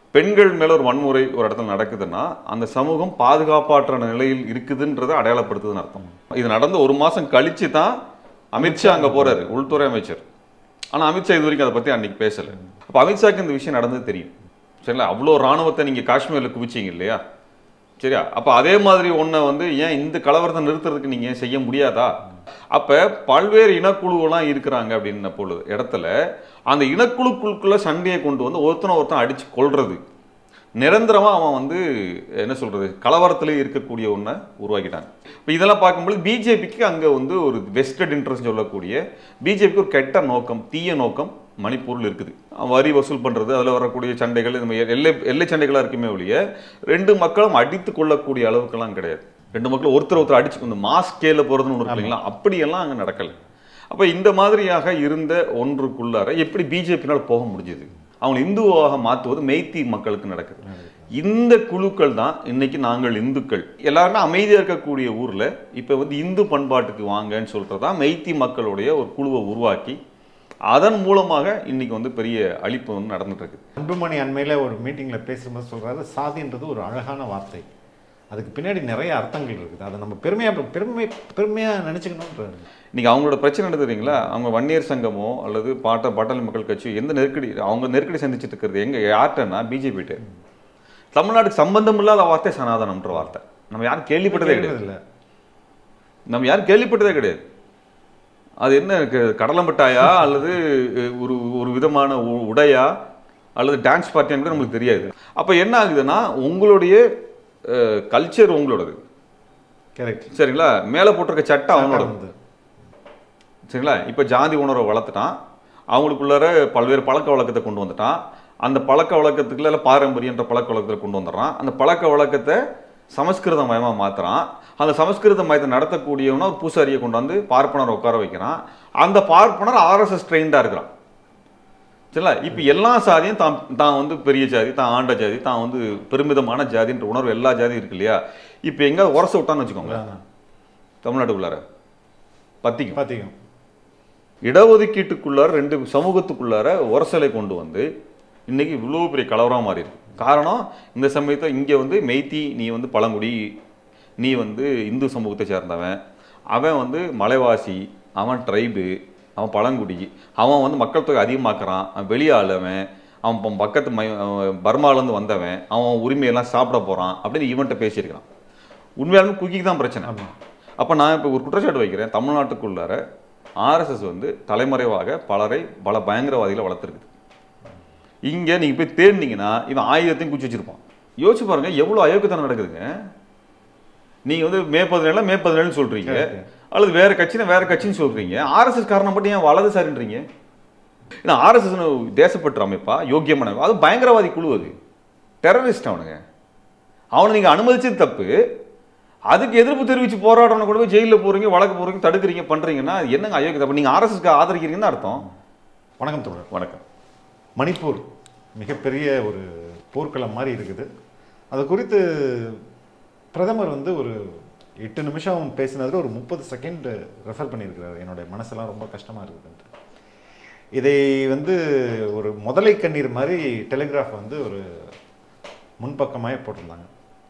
பெண்கள் மேல ஒரு வன்முறை ஒரு இடத்துல நடக்குதுன்னா அந்த சமூகம் பாதுகாப்பாற்ற நிலையில் இருக்குதுன்றதை அடையாளப்படுத்துதுன்னு அர்த்தம் இது நடந்து ஒரு மாசம் கழிச்சு தான் அமித்ஷா அங்க போறாரு உள்துறை அமைச்சர் ஆனா அமித்ஷா இது வரைக்கும் அதை பத்தி அன்னைக்கு பேசல அப்ப அமித்ஷாக்கு இந்த விஷயம் நடந்தது தெரியும் சரிங்களா அவ்வளோ ராணுவத்தை நீங்க காஷ்மீர்ல குவிச்சீங்க இல்லையா சரியா அப்ப அதே மாதிரி ஒன்றை வந்து ஏன் இந்த கலவரத்தை நிறுத்துறதுக்கு நீங்க செய்ய முடியாதா அப்ப பல்வேறு இனக்குழுவெல்லாம் இருக்கிறாங்க அப்படின்ன பொழுது இடத்துல அந்த இனக்குழுக்குள்ள சண்டையை கொண்டு வந்து ஒருத்தனை ஒருத்தன் அடிச்சு கொள்றது நிரந்தரமா அவன் வந்து என்ன சொல்றது கலவரத்திலே இருக்கக்கூடிய ஒன்றை உருவாக்கிட்டாங்க இப்போ இதெல்லாம் பார்க்கும்போது பிஜேபிக்கு அங்க வந்து ஒரு வெஸ்டட் இன்ட்ரெஸ்ட் சொல்லக்கூடிய பிஜேபிக்கு ஒரு கெட்ட நோக்கம் தீய நோக்கம் மணிப்பூரில் இருக்குது வரி வசூல் பண்றது அதுல வரக்கூடிய சண்டைகள் இந்த மாதிரி எல்லை எல்லை சண்டைகளா இருக்குமே ஒழிய ரெண்டு மக்களும் அடித்து கொள்ளக்கூடிய அளவுக்கெல்லாம் கிடையாது ரெண்டு மக்களும் ஒருத்தர் ஒருத்தர் அடிச்சு இந்த மாஸ் ஸ்கேல போறதுன்னு ஒன்று இருக்கு இல்லைங்களா அப்படியெல்லாம் அங்க நடக்கல அப்ப இந்த மாதிரியாக இருந்த ஒன்றுக்குள்ளார எப்படி பிஜேபினால் போக முடிஞ்சது அவங்க இந்துவாக மாற்றுவது மெய்த்தி மக்களுக்கு நடக்குது இந்த குழுக்கள் தான் இன்னைக்கு நாங்கள் இந்துக்கள் எல்லாருமே அமைதியா இருக்கக்கூடிய ஊர்ல இப்ப வந்து இந்து பண்பாட்டுக்கு வாங்கன்னு சொல்றதா மெய்த்தி மக்களுடைய ஒரு குழுவை உருவாக்கி அதன் மூலமாக இன்னைக்கு வந்து பெரிய அழிப்பு வந்து நடந்துட்டு இருக்கு அன்புமணி அண்மையில ஒரு மீட்டிங்ல பேசும்போது சொல்றாரு சாதின்றது ஒரு அழகான வார்த்தை அதுக்கு பின்னாடி நிறைய அர்த்தங்கள் இருக்குது அதை நம்ம பெருமையா பெருமை பெருமையா நினைச்சுக்கணுன்றாரு இன்னைக்கு அவங்களோட பிரச்சனை என்ன தெரியுங்களா அவங்க வன்னியர் சங்கமோ அல்லது பாட்ட பாட்டாளி மக்கள் கட்சி எந்த நெருக்கடி அவங்க நெருக்கடி சந்திச்சுட்டு இருக்கிறது எங்க யார்கிட்டனா பிஜேபிட்டு தமிழ்நாட்டுக்கு சம்பந்தம் இல்லாத வார்த்தை சனாதனம்ன்ற வார்த்தை நம்ம யாரும் கேள்விப்பட்டதே கிடையாது இல்ல நம்ம யாரும் கேள்விப்பட்டதே கிடையாது அது என்ன க- கடலை மிட்டாயா அல்லது அஹ், ஒரு ஒரு விதமான உ- உடையா அல்லது டான்ஸ் பார்ட்டியான்னு கூட நம்மளுக்கு தெரியாது அப்ப என்ன ஆகுதுன்னா உங்களுடைய கல்ச்சர் உங்களோடது கரெக்ட் சரிங்களா மேலே போட்டிருக்க சட்டை அவனோடது வந்து சரிங்களா இப்போ ஜாதி உணர்வை வளர்த்துட்டான் அவங்களுக்குள்ளார பல்வேறு பழக்க வழக்கத்தை கொண்டு வந்துட்டான் அந்த பழக்க வழக்கத்துக்குள்ள இல்ல பாரம்பரியன்ற பழக்க வழக்கத்தை கொண்டு வந்துடுறான் அந்த பழக்க வழக்கத்தை சமஸ்கிருத மயமா மாத்துறான் அந்த சமஸ்கிருத மயத்தை நடத்தக்கூடியவன ஒரு பூசாரியை கொண்டு வந்து பார்ப்பனரை உட்கார வைக்கிறான் அந்த பார்ப்பனர் ஆர்எஸ்எஸ் ட்ரெயின்டாக இருக்கிறான் சரிங்களா இப்போ எல்லா சாதியும் தான் தான் வந்து பெரிய ஜாதி தான் ஆண்ட ஜாதி தான் வந்து பெருமிதமான ஜாதின்ற உணர்வு எல்லா ஜாதியும் இருக்கு இல்லையா இப்போ எங்க உரச விட்டான்னு வச்சுக்கோங்க தமிழ்நாட்டுக்குள்ளார பத்திக்கும் பாத்தீங்க இடஒதுக்கீட்டுக்குள்ளார ரெண்டு சமூகத்துக்குள்ளார உரசலை கொண்டு வந்து இன்னைக்கு இவ்வளோ பெரிய கலவரமாக மாறி இருக்கு காரணம் இந்த சமயத்தை இங்கே வந்து மெய்த்தி நீ வந்து பழங்குடி நீ வந்து இந்து சமூகத்தை சேர்ந்தவன் அவன் வந்து மலைவாசி அவன் ட்ரைபு அவன் பழங்குடி அவன் வந்து மக்கள் தொகை அதிகமாக்குறான் அவன் வெளியாளவன் அவன் ப- பக்கத்து மை அவன் பர்மாலேருந்து வந்தவன் அவன் உரிமையெல்லாம் சாப்பிட போகிறான் அப்படின்னு இவன்கிட்ட பேசியிருக்கிறான் உண்மையாலுமே குக்கிக்கு தான் பிரச்சனை ஆமா அப்போ நான் இப்போ ஒரு குற்றச்சாட்டு வைக்கிறேன் தமிழ்நாட்டுக்குள்ளார ஆர்எஸ்எஸ் வந்து தலைமறைவாக பலரை பல பயங்கரவாதிகளை வளர்த்துருக்குது இங்கே நீங்கள் போய் தேடினீங்கன்னா இவன் ஆயுதத்தையும் குச்சி வச்சிருப்பான் யோசிச்சு பாருங்க எவ்வளோ அயோக்கியத்தனம் நடக்குதுங்க நீங்கள் வந்து மே பதினேழு மே பதினேழுன்னு சொல்கிறீங்க Correct. அல்லது வேற கட்சினா வேற கட்சின்னு சொல்கிறீங்க ஆர்எஸ்எஸ் காரணம் மட்டும் ஏன் வலதுசாரின்றீங்க ஏன்னா ஆர்எஸ்எஸ் தேசப்பற்று அமைப்பா யோக்கியமான அமைப்பா. அது பயங்கரவாதி குழு அது டெரரிஸ்ட் அவனுங்க அவனை நீங்கள் அனுமதிச்சது தப்பு அதுக்கு எதிர்ப்பு தெரிவித்து போராடணும் கூட போய் ஜெயிலில் போறீங்க வழக்கு போறீங்க தடுக்கிறீங்க பண்றீங்கன்னா அது என்னங்க அயோக்கியம் தப்பு நீங்கள் ஆர்எஸ்எஸ்க்கு ஆதரிக்கிறீங்கன்னு அர்த்தம் வணக்கம் தோழர் வணக்கம் மணிப்பூர் மிகப்பெரிய ஒரு போர்க்களம் மாதிரி இருக்குது அது குறித்து பிரதமர் வந்து ஒரு எட்டு நிமிஷம் பேசினதுல ஒரு முப்பது செகண்ட் ரெஃபர் பண்ணியிருக்கிறாரு என்னுடைய மனசெல்லாம் ரொம்ப கஷ்டமாக இருக்குதுன்ட்டு இதை வந்து ஒரு முதலை கண்ணீர் மாதிரி டெலிகிராஃப் வந்து ஒரு முன்பக்கமாக போட்டிருந்தாங்க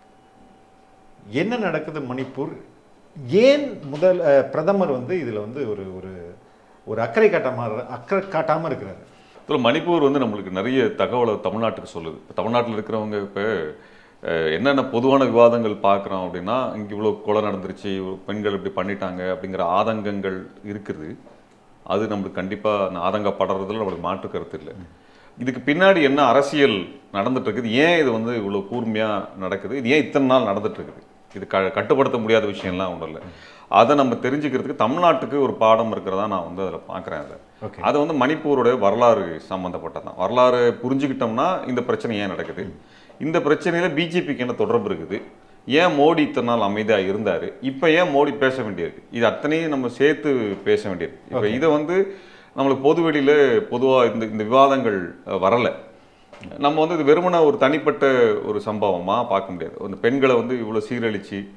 என்ன நடக்குது மணிப்பூர் ஏன் முதல் அஹ், பிரதமர் வந்து இதில் வந்து ஒரு ஒரு ஒரு அக்கறை காட்டாம அக்கறை காட்டாமல் இருக்கிறாரு இதில் மணிப்பூர் வந்து நம்மளுக்கு நிறைய தகவலை தமிழ்நாட்டுக்கு சொல்லுது இப்போ தமிழ்நாட்டில் இருக்கிறவங்க இப்போ என்னென்ன பொதுவான விவாதங்கள் பார்க்குறோம் அப்படின்னா இங்கே இவ்வளோ கொலை நடந்துருச்சு இவ்வளோ பெண்கள் இப்படி பண்ணிட்டாங்க அப்படிங்கிற ஆதங்கங்கள் இருக்குது அது நம்மளுக்கு கண்டிப்பாக அந்த ஆதங்கப்படுறதுல நம்மளுக்கு மாற்று கருத்து இல்லை இதுக்கு பின்னாடி என்ன அரசியல் நடந்துட்டு இருக்குது ஏன் இது வந்து இவ்வளோ கூர்மையாக நடக்குது இது ஏன் இத்தனை நாள் நடந்துட்டு இருக்குது இது க கட்டுப்படுத்த முடியாத விஷயம்லாம் ஒன்றும் இல்லை அதை நம்ம தெரிஞ்சுக்கிறதுக்கு தமிழ்நாட்டுக்கு ஒரு பாடம் இருக்கிறதா நான் வந்து அதில் பார்க்குறேன் அதை ஓகே அது வந்து மணிப்பூருடைய வரலாறு சம்பந்தப்பட்டதான் வரலாறு புரிஞ்சுக்கிட்டோம்னா இந்த பிரச்சனை ஏன் நடக்குது இந்த பிரச்சனையில பிஜேபிக்கு என்ன தொடர்பு இருக்குது ஏன் மோடி இத்தனை நாள் அமைதியாக இருந்தார் இப்போ ஏன் மோடி பேச வேண்டியிருக்கு இது அத்தனையும் நம்ம சேர்த்து பேச வேண்டியிருக்கு இப்போ இதை வந்து நம்மளுக்கு பொது வெளியில பொதுவாக இந்த இந்த விவாதங்கள் அஹ், வரல நம்ம வந்து இது வெறுமனே ஒரு தனிப்பட்ட ஒரு சம்பவமாக பார்க்க முடியாது அந்த பெண்களை வந்து இவ்வளோ சீரழிச்சு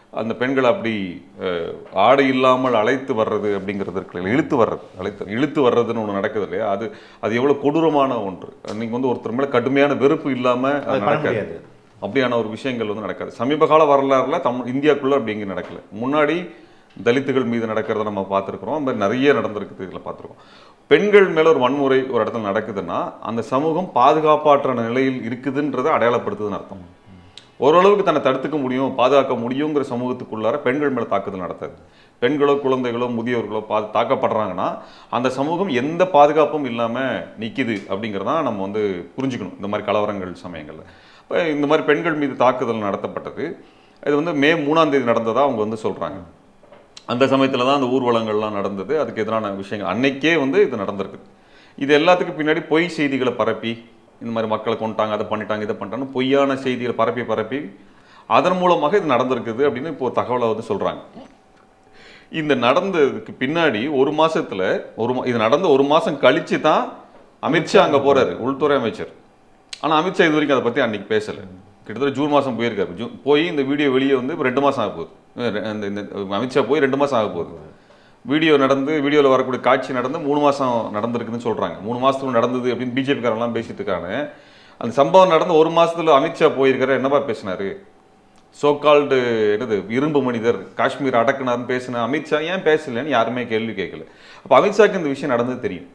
அந்த பெண்களை அப்படி அஹ், ஆடை இல்லாமல் அழைத்து வர்றது அப்படிங்கிறது இருக்கு இல்லையா? இழுத்து வர்றது அழைத்து இழுத்து வர்றதுன்னு ஒன்று நடக்குது இல்லையா அது அது எவ்வளோ கொடூரமான ஒன்று நீங்கள் வந்து ஒருத்தர் மேலே கடுமையான வெறுப்பு இல்லாமல் அது பண்ண முடியாது அப்படியான ஒரு விஷயங்கள் வந்து நடக்காது சமீப கால வரலாறுல தமிழ் இந்தியாக்குள்ள அப்படி எங்கேயும் நடக்கல முன்னாடி தலித்துகள் மீது நடக்கிறத நம்ம பார்த்துருக்குறோம் அந்த மாதிரி நிறைய நடந்திருக்குது இதில் பார்த்துருக்கோம் பெண்கள் மேல ஒரு வன்முறை ஒரு இடத்துல நடக்குதுன்னா அந்த சமூகம் பாதுகாப்பாற்ற நிலையில் இருக்குதுன்றதை அடையாளப்படுத்துதுன்னு அர்த்தம் ஓரளவுக்கு தன்னை தடுத்துக்க முடியும் பாதுகாக்க முடியுங்கிற சமூகத்துக்குள்ளார பெண்கள் மேல தாக்குதல் நடத்தாது பெண்களோ குழந்தைகளோ முதியோர்களோ பா தாக்கப்படுறாங்கன்னா அந்த சமூகம் எந்த பாதுகாப்பும் இல்லாம நிக்குது அப்படிங்கிறதான் நம்ம வந்து புரிஞ்சுக்கணும் இந்த மாதிரி கலவரங்கள் சமயங்கள்ல இப்போ இந்த மாதிரி பெண்கள் மீது தாக்குதல் நடத்தப்பட்டது இது வந்து மே மூணாம் தேதி நடந்ததா அவங்க வந்து சொல்றாங்க அந்த சமயத்துல தான் அந்த ஊர்வலங்கள்லாம் நடந்தது அதுக்கு எதிரான விஷயங்கள் அன்னைக்கே வந்து இது நடந்திருக்கு இது எல்லாத்துக்கும் பின்னாடி பொய் செய்திகளை பரப்பி இந்த மாதிரி மக்களை கொண்டுட்டாங்க அதை பண்ணிட்டாங்க இதை பண்ணிட்டாங்க பொய்யான செய்திகளை பரப்பி பரப்பி அதன் மூலமாக இது நடந்திருக்குது அப்படின்னு இப்போ ஒரு தகவலை வந்து சொல்றாங்க இந்த நடந்ததுக்கு பின்னாடி ஒரு மாசத்துல ஒரு மா- இது நடந்த ஒரு மாசம் கழிச்சு தான் அமித்ஷா அங்க போறாரு உள்துறை அமைச்சர் ஆனா அமித்ஷா இது வரைக்கும் அதை பத்தி அன்னைக்கு பேசல கிட்டத்தட்ட ஜூன் மாசம் போயிருக்காரு ஜூன் போய் இந்த வீடியோ வெளியே வந்து இப்ப ரெண்டு மாசம் ஆக போகுது அஹ் ரெ- இந்த இந்த அமித்ஷா போய் ரெண்டு மாசம் ஆக போகுது வீடியோ நடந்து வீடியோவில் வரக்கூடிய காட்சி நடந்து மூணு மாசம் நடந்திருக்குன்னு சொல்றாங்க மூணு மாசத்துக்கு நடந்தது அப்படின்னு பிஜேபி காரங்களாம் பேசிட்டு இருக்காங்க அந்த சம்பவம் நடந்து ஒரு மாசத்துல அமித்ஷா போயிருக்காரு என்னப்பா பேசினாரு சோ கால்டு என்னது இரும்பு மனிதர் காஷ்மீர் அடக்குனார்னு பேசின அமித்ஷா ஏன் பேசலன்னு யாருமே கேள்வி கேட்கல அப்ப அமித்ஷாக்கு இந்த விஷயம் நடந்தது தெரியும்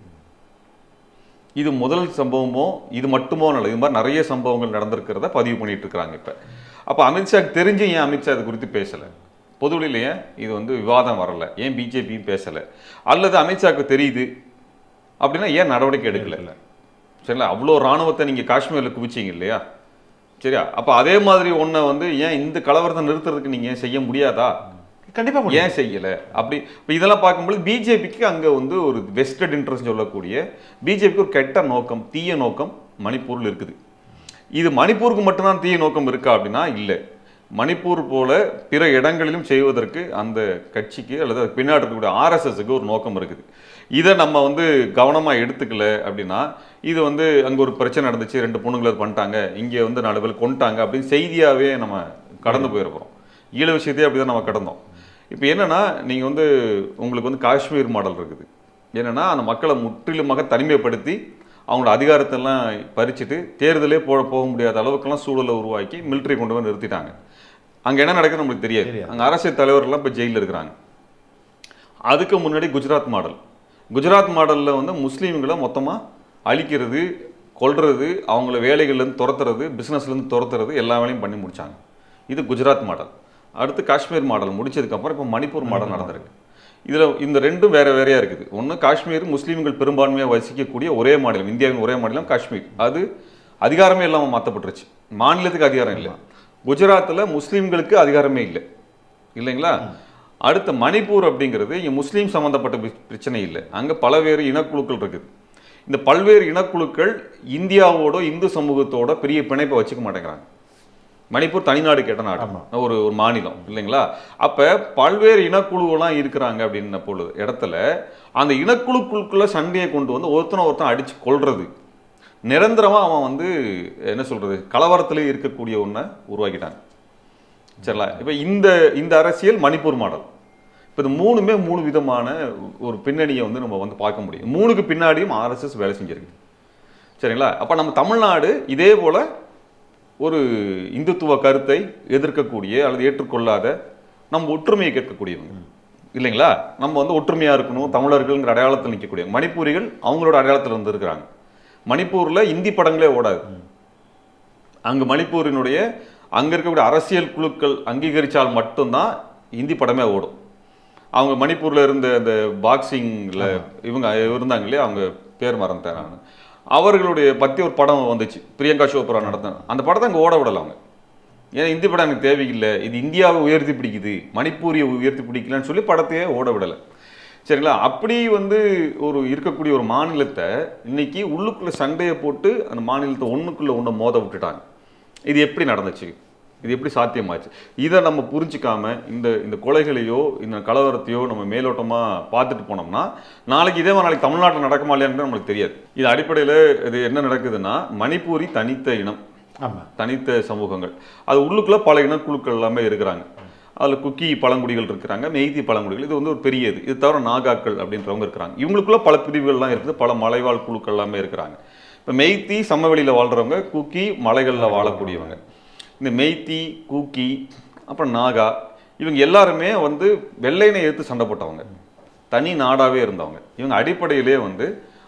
இது முதல் சம்பவமோ இது மட்டுமோ நல்ல இது மாதிரி நிறைய சம்பவங்கள் நடந்திருக்கிறத பதிவு பண்ணிட்டு இருக்காங்க இப்ப அப்ப அமித்ஷாக்கு தெரிஞ்சு ஏன் அமித்ஷா இது குறித்து பேசல பொதுவெளியில ஏன் இது வந்து விவாதம் வரல ஏன் பிஜேபியும் பேசல அல்லது அமித்ஷாக்கு தெரியுது அப்படின்னா ஏன் நடவடிக்கை எடுக்கல சரிங்களா அவ்வளோ ராணுவத்தை நீங்க காஷ்மீர்ல குவிச்சீங்க இல்லையா சரியா அப்ப அதே மாதிரி ஒன்றை வந்து ஏன் இந்த கலவரத்தை நிறுத்துறதுக்கு நீங்க ஏன் செய்ய முடியாதா கண்டிப்பா முடியும் ஏன் செய்யல அப்படி இப்ப இதெல்லாம் பார்க்கும்போது பிஜேபிக்கு அங்க வந்து ஒரு வெஸ்டட் இன்ட்ரெஸ்ட் சொல்லக்கூடிய பிஜேபிக்கு ஒரு கெட்ட நோக்கம் தீய நோக்கம் மணிப்பூர்ல இருக்குது இது மணிப்பூருக்கு மட்டும்தான் தீய நோக்கம் இருக்கா அப்படின்னா இல்லை மணிப்பூர் போல பிற இடங்களிலும் செய்வதற்கு அந்த கட்சிக்கு அல்லது அதுக்கு பின்னாடி இருக்கக்கூடிய ஆர்எஸ்எஸ்க்கு ஒரு நோக்கம் இருக்குது இதை நம்ம வந்து கவனமா எடுத்துக்கல அப்படின்னா இது வந்து அங்க ஒரு பிரச்சனை நடந்துச்சு ரெண்டு பொண்ணுங்களை இது பண்ணிட்டாங்க இங்க வந்து நாலு பேர் கொண்டுட்டாங்க அப்படின்னு செய்தியாவே நம்ம கடந்து போயிருக்கிறோம் ஈழ விஷயத்தையே அப்படிதான் நம்ம கடந்தோம் இப்போ என்னன்னா நீங்க வந்து உங்களுக்கு வந்து காஷ்மீர் மாடல் இருக்குது என்னன்னா அந்த மக்களை முற்றிலுமாக தனிமைப்படுத்தி அவங்களோட அதிகாரத்தெல்லாம் பறிச்சுட்டு தேர்தலே போக போக முடியாத அளவுக்கெல்லாம் சூழலை உருவாக்கி மிலிட்டரி கொண்டு வந்து நிறுத்திட்டாங்க அங்க என்ன நடக்குதுன்னு நம்மளுக்கு தெரியாது தெரியாது. அங்க அரசியல் தலைவர்கள்லாம் இப்போ ஜெயிலில் இருக்கிறாங்க அதுக்கு முன்னாடி குஜராத் மாடல் குஜராத் மாடல்ல வந்து முஸ்லீம்களை மொத்தமா அழிக்கிறது கொல்றது அவங்கள வேலைகள்லேருந்து துரத்துறது பிஸ்னஸ்லேருந்து துரத்துறது எல்லா வேலையும் பண்ணி முடிச்சாங்க இது குஜராத் மாடல் அடுத்து காஷ்மீர் மாடல் முடிச்சதுக்கப்புறம் இப்போ மணிப்பூர் மாடல் நடந்திருக்கு இதுல இந்த ரெண்டும் வேற வேறையா இருக்குது ஒண்ணு காஷ்மீர் முஸ்லீம்கள் பெரும்பான்மையாக வசிக்கக்கூடிய ஒரே மாநிலம் இந்தியாவின் ஒரே மாநிலம் காஷ்மீர் அது அதிகாரமே இல்லாம மாற்றப்பட்டுருச்சு மாநிலத்துக்கு அதிகாரம் இல்லை குஜராத்தில் முஸ்லீம்களுக்கு அதிகாரமே இல்லை இல்லைங்களா அடுத்த மணிப்பூர் அப்படிங்கிறது இங்க முஸ்லீம் சம்பந்தப்பட்ட பி- பிரச்சனை இல்லை அங்க பலவேறு இனக்குழுக்கள் இருக்குது இந்த பல்வேறு இனக்குழுக்கள் இந்தியாவோட இந்து சமூகத்தோட பெரிய பிணைப்பை வச்சுக்க மாட்டேங்கிறாங்க மணிப்பூர் தனிநாடு கேட்ட நாடு ஒரு ஒரு மாநிலம் இல்லைங்களா அப்ப பல்வேறு இனக்குழுவெல்லாம் இருக்கிறாங்க அப்படின்ன பொழுது இடத்துல அந்த இனக்குழுக்குள்ள சண்டையை கொண்டு வந்து ஒருத்தனை ஒருத்தன் அடிச்சு கொல்றது நிரந்தரமா அவன் வந்து என்ன சொல்றது கலவரத்திலே இருக்கக்கூடிய ஒன்றை உருவாக்கிட்டாங்க சரிங்களா இப்போ இந்த இந்த அரசியல் மணிப்பூர் மாடல் இப்போ இது மூணுமே மூணு விதமான ஒரு பின்னணியை வந்து நம்ம வந்து பார்க்க முடியும் மூணுக்கு பின்னாடியும் ஆர்எஸ்எஸ் வேலை செஞ்சிருக்கு சரிங்களா அப்போ நம்ம தமிழ்நாடு இதே போல ஒரு இந்துத்துவ கருத்தை எதிர்க்கக்கூடிய அல்லது ஏற்றுக்கொள்ளாத நம்ம ஒற்றுமையை கேட்கக்கூடியவங்க இல்லைங்களா நம்ம வந்து ஒற்றுமையா இருக்கணும் தமிழர்கள்ங்கிற அடையாளத்தில் நிற்கக்கூடிய மணிப்பூரிகள் அவங்களோட அடையாளத்தில் வந்து இருக்கிறாங்க மணிப்பூர்ல இந்தி படங்களே ஓடாது அங்க மணிப்பூரினுடைய அங்க இருக்கக்கூடிய அரசியல் குழுக்கள் அங்கீகரிச்சால் மட்டும்தான் இந்தி படமே ஓடும் அவங்க மணிப்பூர்ல இருந்த அந்த பாக்ஸிங்ல இவங்க இருந்தாங்க இல்லையா அவங்க பேர் மறந்துட்டேன் நான் அவர்களுடைய பத்தி ஒரு படம் வந்துச்சு பிரியங்கா சோப்ரா நடத்தின அந்த படத்தை அங்க ஓட விடல அவங்க ஏன்னா இந்தி படம் எனக்கு தேவையில்லை இது இந்தியாவை உயர்த்தி பிடிக்குது மணிப்பூரியை உயர்த்தி பிடிக்கலன்னு சொல்லி படத்தையே ஓட விடலை சரிங்களா அப்படி வந்து ஒரு இருக்கக்கூடிய ஒரு மாநிலத்தை இன்னைக்கு உள்ளுக்குள்ள சண்டையை போட்டு அந்த மாநிலத்தை ஒண்ணுக்குள்ள ஒண்ணு மோத விட்டுட்டாங்க இது எப்படி நடந்துச்சு இது எப்படி சாத்தியமாச்சு இதை நம்ம புரிஞ்சுக்காம இந்த இந்த கொலைகளையோ இந்த கலவரத்தையோ நம்ம மேலோட்டமா பார்த்துட்டு போனோம்னா நாளைக்கு இதே மாதிரி நாளைக்கு தமிழ்நாட்டில் நடக்குமா இல்லையான்னு நம்மளுக்கு தெரியாது இது அடிப்படையில் இது என்ன நடக்குதுன்னா மணிப்பூரி தனித்த இனம் ஆமா தனித்த சமூகங்கள் அது உள்ளுக்குள்ள பல இனக்குழுக்கள் எல்லாமே இருக்கிறாங்க அதில் குக்கி பழங்குடிகள் இருக்கிறாங்க மெய்தி பழங்குடிகள் இது வந்து ஒரு பெரிய இது இது தவிர நாகாக்கள் அப்படின்றவங்க இருக்கிறாங்க இவங்களுக்குள்ள பல பிரிவுகள்லாம் இருக்குது பல மலைவாழ் குழுக்கள் எல்லாமே இருக்கிறாங்க இப்போ மெய்த்தி சமவெளியில் வாழ்கிறவங்க குக்கி மலைகளில் வாழக்கூடியவங்க இந்த மெய்த்தி கூக்கி அப்புறம் நாகா இவங்க எல்லாருமே வந்து வெள்ளையனை எதிர்த்து சண்டை போட்டவங்க தனி நாடாவே இருந்தவங்க இவங்க அடிப்படையிலே வந்து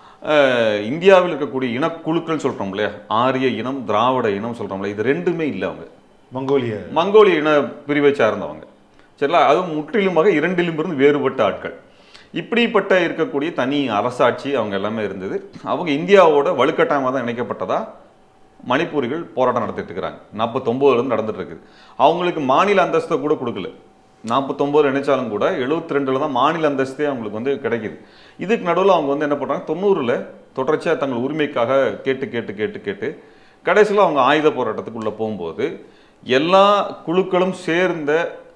அஹ், இந்தியாவில் இருக்கக்கூடிய இனக்குழுக்கள் சொல்றோம் இல்லையா ஆரிய இனம் திராவிட இனம் சொல்றோம்ல இது ரெண்டுமே இல்லை அவங்க மங்கோலிய மங்கோலிய இன பிரிவை சார்ந்தவங்க சரிங்களா அதுவும் முற்றிலுமாக இரண்டிலும் இருந்து வேறுபட்ட ஆட்கள் இப்படிப்பட்ட இருக்கக்கூடிய தனி அரசாட்சி அவங்க எல்லாமே இருந்தது அவங்க இந்தியாவோட வலுக்கட்டாயமாக தான் இணைக்கப்பட்டதா மணிப்பூரிகள் போராட்டம் நடத்திட்டு இருக்கிறாங்க நாற்பத்தொம்போதுல இருந்து நடந்துட்டு இருக்குது அவங்களுக்கு மாநில அந்தஸ்தை கூட கொடுக்கல நாற்பத்தொம்போது நினைச்சாலும் கூட எழுபத்தி ரெண்டுல தான் மாநில அந்தஸ்தே அவங்களுக்கு வந்து கிடைக்குது இதுக்கு நடுவில் அவங்க வந்து என்ன பண்ணுறாங்க தொண்ணூறில் தொடர்ச்சியாக தங்கள் உரிமைக்காக கேட்டு கேட்டு கேட்டு கேட்டு கடைசியில் அவங்க ஆயுத போராட்டத்துக்குள்ளே போகும்போது எல்லா குழுக்களும் சேர்ந்த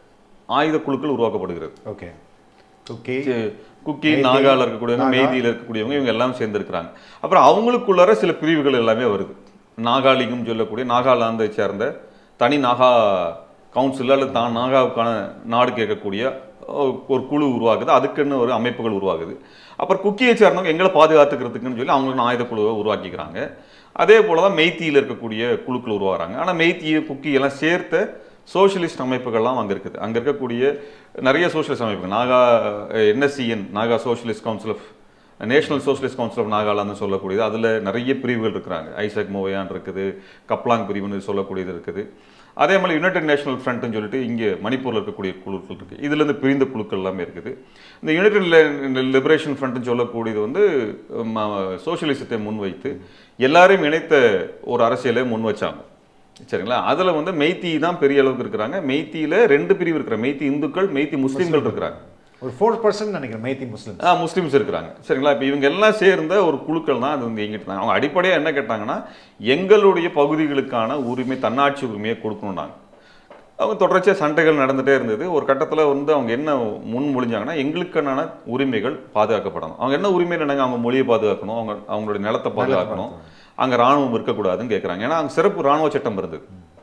ஆயுத குழுக்கள் உருவாக்கப்படுகிறது ஓகே ஓகே சி- குக்கி மெய்தி, நாகால இருக்கக்கூடியவங்க நாகா. மெய்தியில் இருக்கக்கூடியவங்க இவங்க எல்லாம் சேர்ந்திருக்கிறாங்க அப்புறம் அவங்களுக்குள்ளார சில பிரிவுகள் எல்லாமே வருது நாகாலிங்கம் சொல்லக்கூடிய நாகாலாந்தை சேர்ந்த தனி நாகா கவுன்சில் அல்லது தான் நாகாவுக்கான நாடு கேட்கக்கூடிய ஒ- ஒரு குழு உருவாகுது அதுக்குன்னு ஒரு அமைப்புகள் உருவாகுது அப்புறம் குக்கியை சேர்ந்தவங்க எங்களை பாதுகாத்துக்கிறதுக்குன்னு சொல்லி அவங்களுக்கு ஆயுத குழுவை உருவாக்கிக்கிறாங்க அதே போல தான் மெய்த்தியில் இருக்கக்கூடிய குழுக்கள் உருவாகிறாங்க ஆனால் மெய்த்தி குக்கி எல்லாம் சேர்த்த சோஷியலிஸ்ட் அமைப்புகள்லாம் அங்கே இருக்குது அங்கே இருக்கக்கூடிய நிறைய சோஷியலிஸ்ட் அமைப்புகள் Naga NSCN Naga socialist council of national socialist council of Nagaland சொல்லக்கூடியது அதில் நிறைய பிரிவுகள் இருக்கிறாங்க ஐசக் மோவையான் இருக்குது கப்லாங் பிரிவுன்னு சொல்லக்கூடியது இருக்குது அதே மாதிரி யுனைடெட் நேஷனல் ஃப்ரண்ட்னு சொல்லிட்டு இங்கே மணிப்பூரில் இருக்கக்கூடிய குழுக்கள் இருக்குது இதுலேருந்து பிரிந்த குழுக்கள் எல்லாமே இருக்குது இந்த யுனைடெட் லிபரேஷன் ஃப்ரண்ட்னு சொல்லக்கூடியது வந்து சோஷியலிசத்தை முன்வைத்து எல்லாரையும் இணைத்த ஒரு அரசியலை முன் வச்சாங்க சரிங்களா அதில் வந்து மெய்த்தி தான் பெரிய அளவுக்கு இருக்கிறாங்க மெய்த்தியில் ரெண்டு பிரிவு இருக்கிறாங்க மெய்த்தி இந்துக்கள் மெய்த்தி முஸ்லீம்கள் இருக்கிறாங்க ஒரு ஃபோர் பர்சன்ட் நினைக்கிறேன் மைத்தி முஸ்லிம் ஆ முஸ்லீம்ஸ் இருக்கிறாங்க சரிங்களா இப்போ இவங்க எல்லாம் சேர்ந்த ஒரு குழுக்கள் தான் அது வந்து எங்கிட்டு இருந்தாங்க அவங்க அடிப்படையாக என்ன கேட்டாங்கன்னா எங்களுடைய பகுதிகளுக்கான உரிமை தன்னாட்சி உரிமையை கொடுக்கணும்னாங்க அவங்க தொடர்ச்சியாக சண்டைகள் நடந்துகிட்டே இருந்தது ஒரு கட்டத்தில் வந்து அவங்க என்ன முன்மொழிஞ்சாங்கன்னா எங்களுக்கான உரிமைகள் பாதுகாக்கப்படணும் அவங்க என்ன உரிமை நினைங்க அவங்க மொழியை பாதுகாக்கணும் அவங்க அவங்களுடைய நிலத்தை பாதுகாக்கணும் அங்கே ராணுவம் இருக்கக்கூடாதுன்னு கேட்குறாங்க ஏன்னா அங்கே சிறப்பு ராணுவ சட்டம் இருந்தது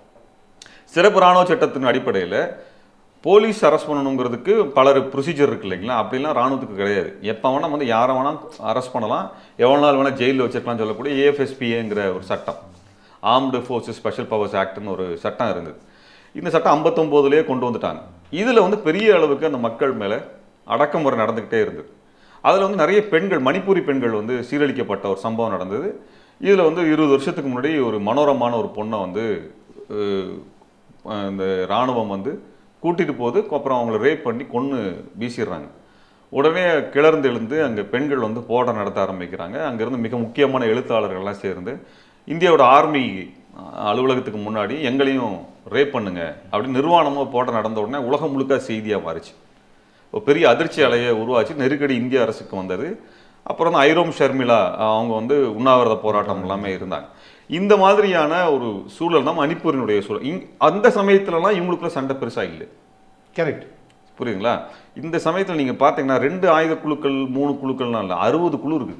சிறப்பு ராணுவ சட்டத்தின் அடிப்படையில் போலீஸ் அரெஸ்ட் பண்ணணுங்கிறதுக்கு பலர் ப்ரொசீஜர் இருக்கு இல்லைங்களா அப்படிலாம் ராணுவத்துக்கு கிடையாது எப்போ வேணால் வந்து யாரை வேணால் அரெஸ்ட் பண்ணலாம் எவ்வளோ நாள் வேணால் ஜெயிலில் வச்சிருக்கலாம்னு சொல்லக்கூடிய ஏஎஃப்எஸ்பிஏங்கிற ஒரு சட்டம் ஆர்ம்டு ஃபோர்ஸஸ் ஸ்பெஷல் பவர்ஸ் ஆக்ட்னு ஒரு சட்டம் இருந்தது இந்த சட்டம் ஐம்பத்தொம்போதுலேயே கொண்டு வந்துட்டாங்க இதில் வந்து பெரிய அளவுக்கு அந்த மக்கள் மேலே அடக்குமுறை நடந்துக்கிட்டே இருந்தது அதில் வந்து நிறைய பெண்கள் மணிப்பூரி பெண்கள் வந்து சீரழிக்கப்பட்ட ஒரு சம்பவம் நடந்தது இதில் வந்து இருபது வருஷத்துக்கு முன்னாடி ஒரு மனோரமான ஒரு பொண்ணை வந்து அஹ், இந்த இராணுவம் வந்து கூட்டிட்டு போது அப்புறம் அவங்கள ரேப் பண்ணி கொன்று வீசிடுறாங்க உடனே கிளர்ந்து எழுந்து அங்கே பெண்கள் வந்து போராட்டம் நடத்த ஆரம்பிக்கிறாங்க அங்கேருந்து மிக முக்கியமான எழுத்தாளர்கள்லாம் சேர்ந்து இந்தியாவோட ஆர்மி அலுவலகத்துக்கு முன்னாடி எங்களையும் ரேப் பண்ணுங்க அப்படின்னு நிர்வாணமாக போராட்டம் நடந்த உடனே உலகம் முழுக்க செய்தியாக மாறிச்சு ஒரு பெரிய அதிர்ச்சி அலையை உருவாச்சு நெருக்கடி இந்திய அரசுக்கு வந்தது அப்புறம் தான் ஐரோம் ஷர்மிளா அவங்க வந்து உண்ணாவிரத போராட்டம் எல்லாமே இருந்தாங்க இந்த மாதிரியான ஒரு சூழல் தான் மணிப்பூரினுடைய சூழல் இங் அந்த சமயத்துலலாம் இவங்களுக்குள்ள சண்டை பெருசாக இல்லை கரெக்ட் புரியுதுங்களா இந்த சமயத்தில் நீங்கள் பார்த்தீங்கன்னா ரெண்டு ஆயுத குழுக்கள் மூணு குழுக்கள்லாம் இல்லை அறுபது குழு இருக்குது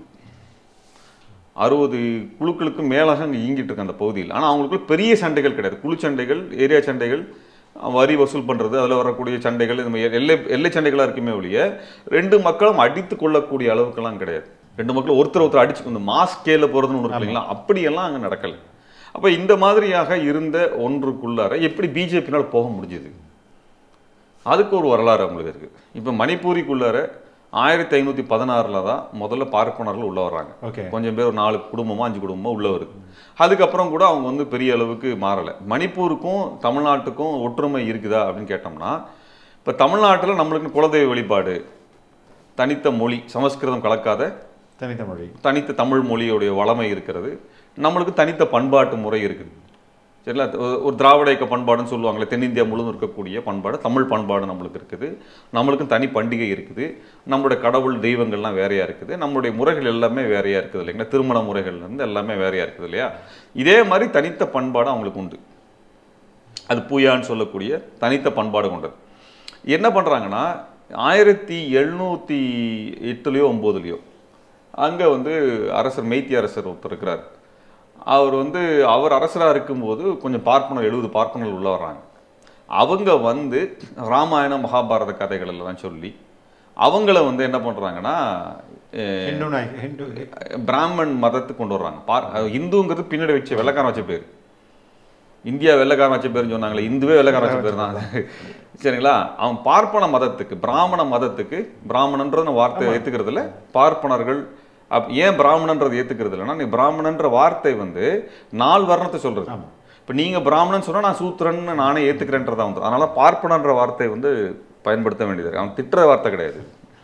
அறுபது குழுக்களுக்கு மேலாக அங்கே இயங்கிட்டு இருக்கு அந்த பகுதியில் ஆனால் அவங்களுக்குள்ள பெரிய சண்டைகள் கிடையாது குழு சண்டைகள் ஏரியா சண்டைகள் வரி வசூல் பண்ணுறது அதில் வரக்கூடிய சண்டைகள் இந்த மாதிரி எல்லை எல்லை சண்டைகளாக இருக்குமே ஒழிய ரெண்டு மக்களும் அடித்து கொள்ளக்கூடிய அளவுக்கெல்லாம் கிடையாது ரெண்டு மக்களும் ஒருத்தர் ஒருத்தர் அடிச்சு இந்த மாஸ் ஸ்கேல போகிறதுன்னு ஒன்று இருக்கு இல்லைங்களா அப்படியெல்லாம் அங்கே நடக்கலை அப்போ இந்த மாதிரியாக இருந்த ஒன்றுக்குள்ளார எப்படி பிஜேபினால் போக முடிஞ்சது அதுக்கு ஒரு வரலாறு அவங்களுக்கு இருக்கு இப்போ மணிப்பூரிக்குள்ளார ஆயிரத்தி ஐநூற்றி பதினாறில் தான் முதல்ல பார்ப்பனர்கள் உள்ள வர்றாங்க ஓகே கொஞ்சம் பேர் ஒரு நாலு குடும்பமோ அஞ்சு குடும்பமோ உள்ள வருது அதுக்கப்புறம் கூட அவங்க வந்து பெரிய அளவுக்கு மாறலை மணிப்பூருக்கும் தமிழ்நாட்டுக்கும் ஒற்றுமை இருக்குதா அப்படின்னு கேட்டோம்னா இப்போ தமிழ்நாட்டில் நம்மளுக்கு குலதெய்வ வழிபாடு தனித்த மொழி சமஸ்கிருதம் கலக்காத தனித்த மொழி தனித்த தமிழ் மொழியுடைய வளமை இருக்கிறது நம்மளுக்கு தனித்த பண்பாட்டு முறை இருக்குது சரிங்களா ஒரு- ஒரு திராவிட இயக்க பண்பாடுன்னு சொல்லுவாங்களே தென்னிந்தியா முழுவதும் இருக்கக்கூடிய பண்பாடு தமிழ் பண்பாடு நம்மளுக்கு இருக்குது நம்மளுக்கும் தனி பண்டிகை இருக்குது நம்மளுடைய கடவுள் தெய்வங்கள்லாம் வேறையா இருக்குது நம்மளுடைய முறைகள் எல்லாமே வேறையா இருக்குது இல்லைங்களா திருமண முறைகள்ல இருந்து எல்லாமே வேறையா இருக்குது இல்லையா இதே மாதிரி தனித்த பண்பாடு அவங்களுக்கு உண்டு அது பூயான்னு சொல்லக்கூடிய தனித்த பண்பாடு கொண்டது என்ன பண்ணுறாங்கன்னா ஆயிரத்தி எழுநூற்றி எட்டுலேயோ ஒம்போதுலேயோ அங்கே வந்து அரசர் மெய்த்தி அரசர் ஒருத்தர் இருக்கிறார் அவர் வந்து அவர் அரசராக இருக்கும்போது கொஞ்சம் பார்ப்பனர் எழுபது பார்ப்பனர்கள் உள்ள வர்றாங்க அவங்க வந்து ராமாயண மகாபாரத கதைகள் எல்லாம் சொல்லி அவங்கள வந்து என்ன பண்றாங்கன்னா அஹ், ஹிந்து நாய் ஹிந்து பிராமன் மதத்துக்கு கொண்டு வர்றாங்க பார் இந்துங்கிறது பின்னாடி வச்ச வெள்ளக்காரன் வச்ச பேர் இந்தியா வெள்ளக்காரன் வச்ச பேருன்னு சொன்னாங்களே இந்துவே வெள்ளக்காரன் வச்ச பேர் தான் சரிங்களா அவன் பார்ப்பன மதத்துக்கு பிராமண மதத்துக்கு பிராமணன்ற வார்த்தை ஏத்துக்கிறது இல்ல பார்ப்பனர்கள் அப் ஏன் பிராமணன்றது ஏத்துக்கிறது இல்லைன்னா நீ பிராமணன்ற வார்த்தை வந்து நாலு வர்ணத்தை சொல்றது ஆமா. இப்ப நீங்க பிராமணன் சொன்னா நான் சூத்திரன்னு நானே ஏத்துக்கிறேன்றதா வந்து அதனால பார்ப்பனன்ற வார்த்தை வந்து பயன்படுத்த வேண்டியது இருக்கு அவன் திட்டுற வார்த்தை கிடையாது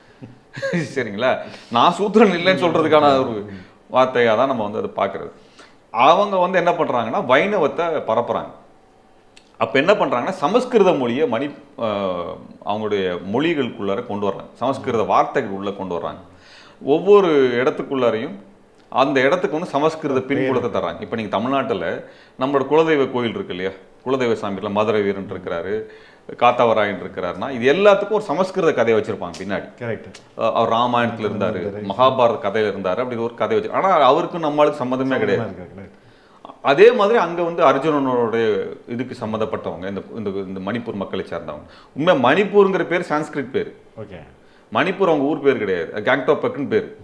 சரிங்களா நான் சூத்திரன் இல்லைன்னு சொல்றதுக்கான ஒரு வார்த்தையாக தான் நம்ம வந்து அதை பார்க்கறது அவங்க வந்து என்ன பண்றாங்கன்னா வைணவத்தை பரப்புறாங்க அப்ப என்ன பண்றாங்கன்னா சமஸ்கிருத மொழியை மணி ஆஹ், அவங்களுடைய மொழிகளுக்குள்ளார கொண்டு வர்றாங்க சமஸ்கிருத வார்த்தைகள் உள்ள கொண்டு வர்றாங்க ஒவ்வொரு இடத்துக்குள்ளாரையும் அந்த இடத்துக்கு வந்து சமஸ்கிருத பின்புலத்தை தர்றாங்க இப்போ நீங்க தமிழ்நாட்டுல நம்மளோட குலதெய்வ கோயில் இருக்கு இல்லையா குலதெய்வ சாமியில் மதுரை வீரன் இருக்கிறாரு காத்தவராயன் இருக்கிறாருன்னா இது எல்லாத்துக்கும் ஒரு சமஸ்கிருத கதையை வச்சிருப்பாங்க பின்னாடி கரெக்ட் அஹ் அவர் ராமாயணத்துல இருந்தாரு மகாபாரத கதையில இருந்தாரு அப்படி ஒரு கதை வச்சு ஆனா அவருக்கும் நம்மளுக்கு சம்மந்தமே கிடையாது அதே மாதிரி அங்க வந்து அர்ஜுனனுடைய இதுக்கு சம்மந்தப்பட்டவங்க இந்த இந்த இந்த மணிப்பூர் மக்களை சேர்ந்தவங்க உண்மை மணிப்பூருங்கிற பேர் சான்ஸ்கிரிட் பேர் ஓகே மணிப்பூர் அவங்க ஊர் பேர் கிடையாது கேங்டோபெக்குன்னு பேர்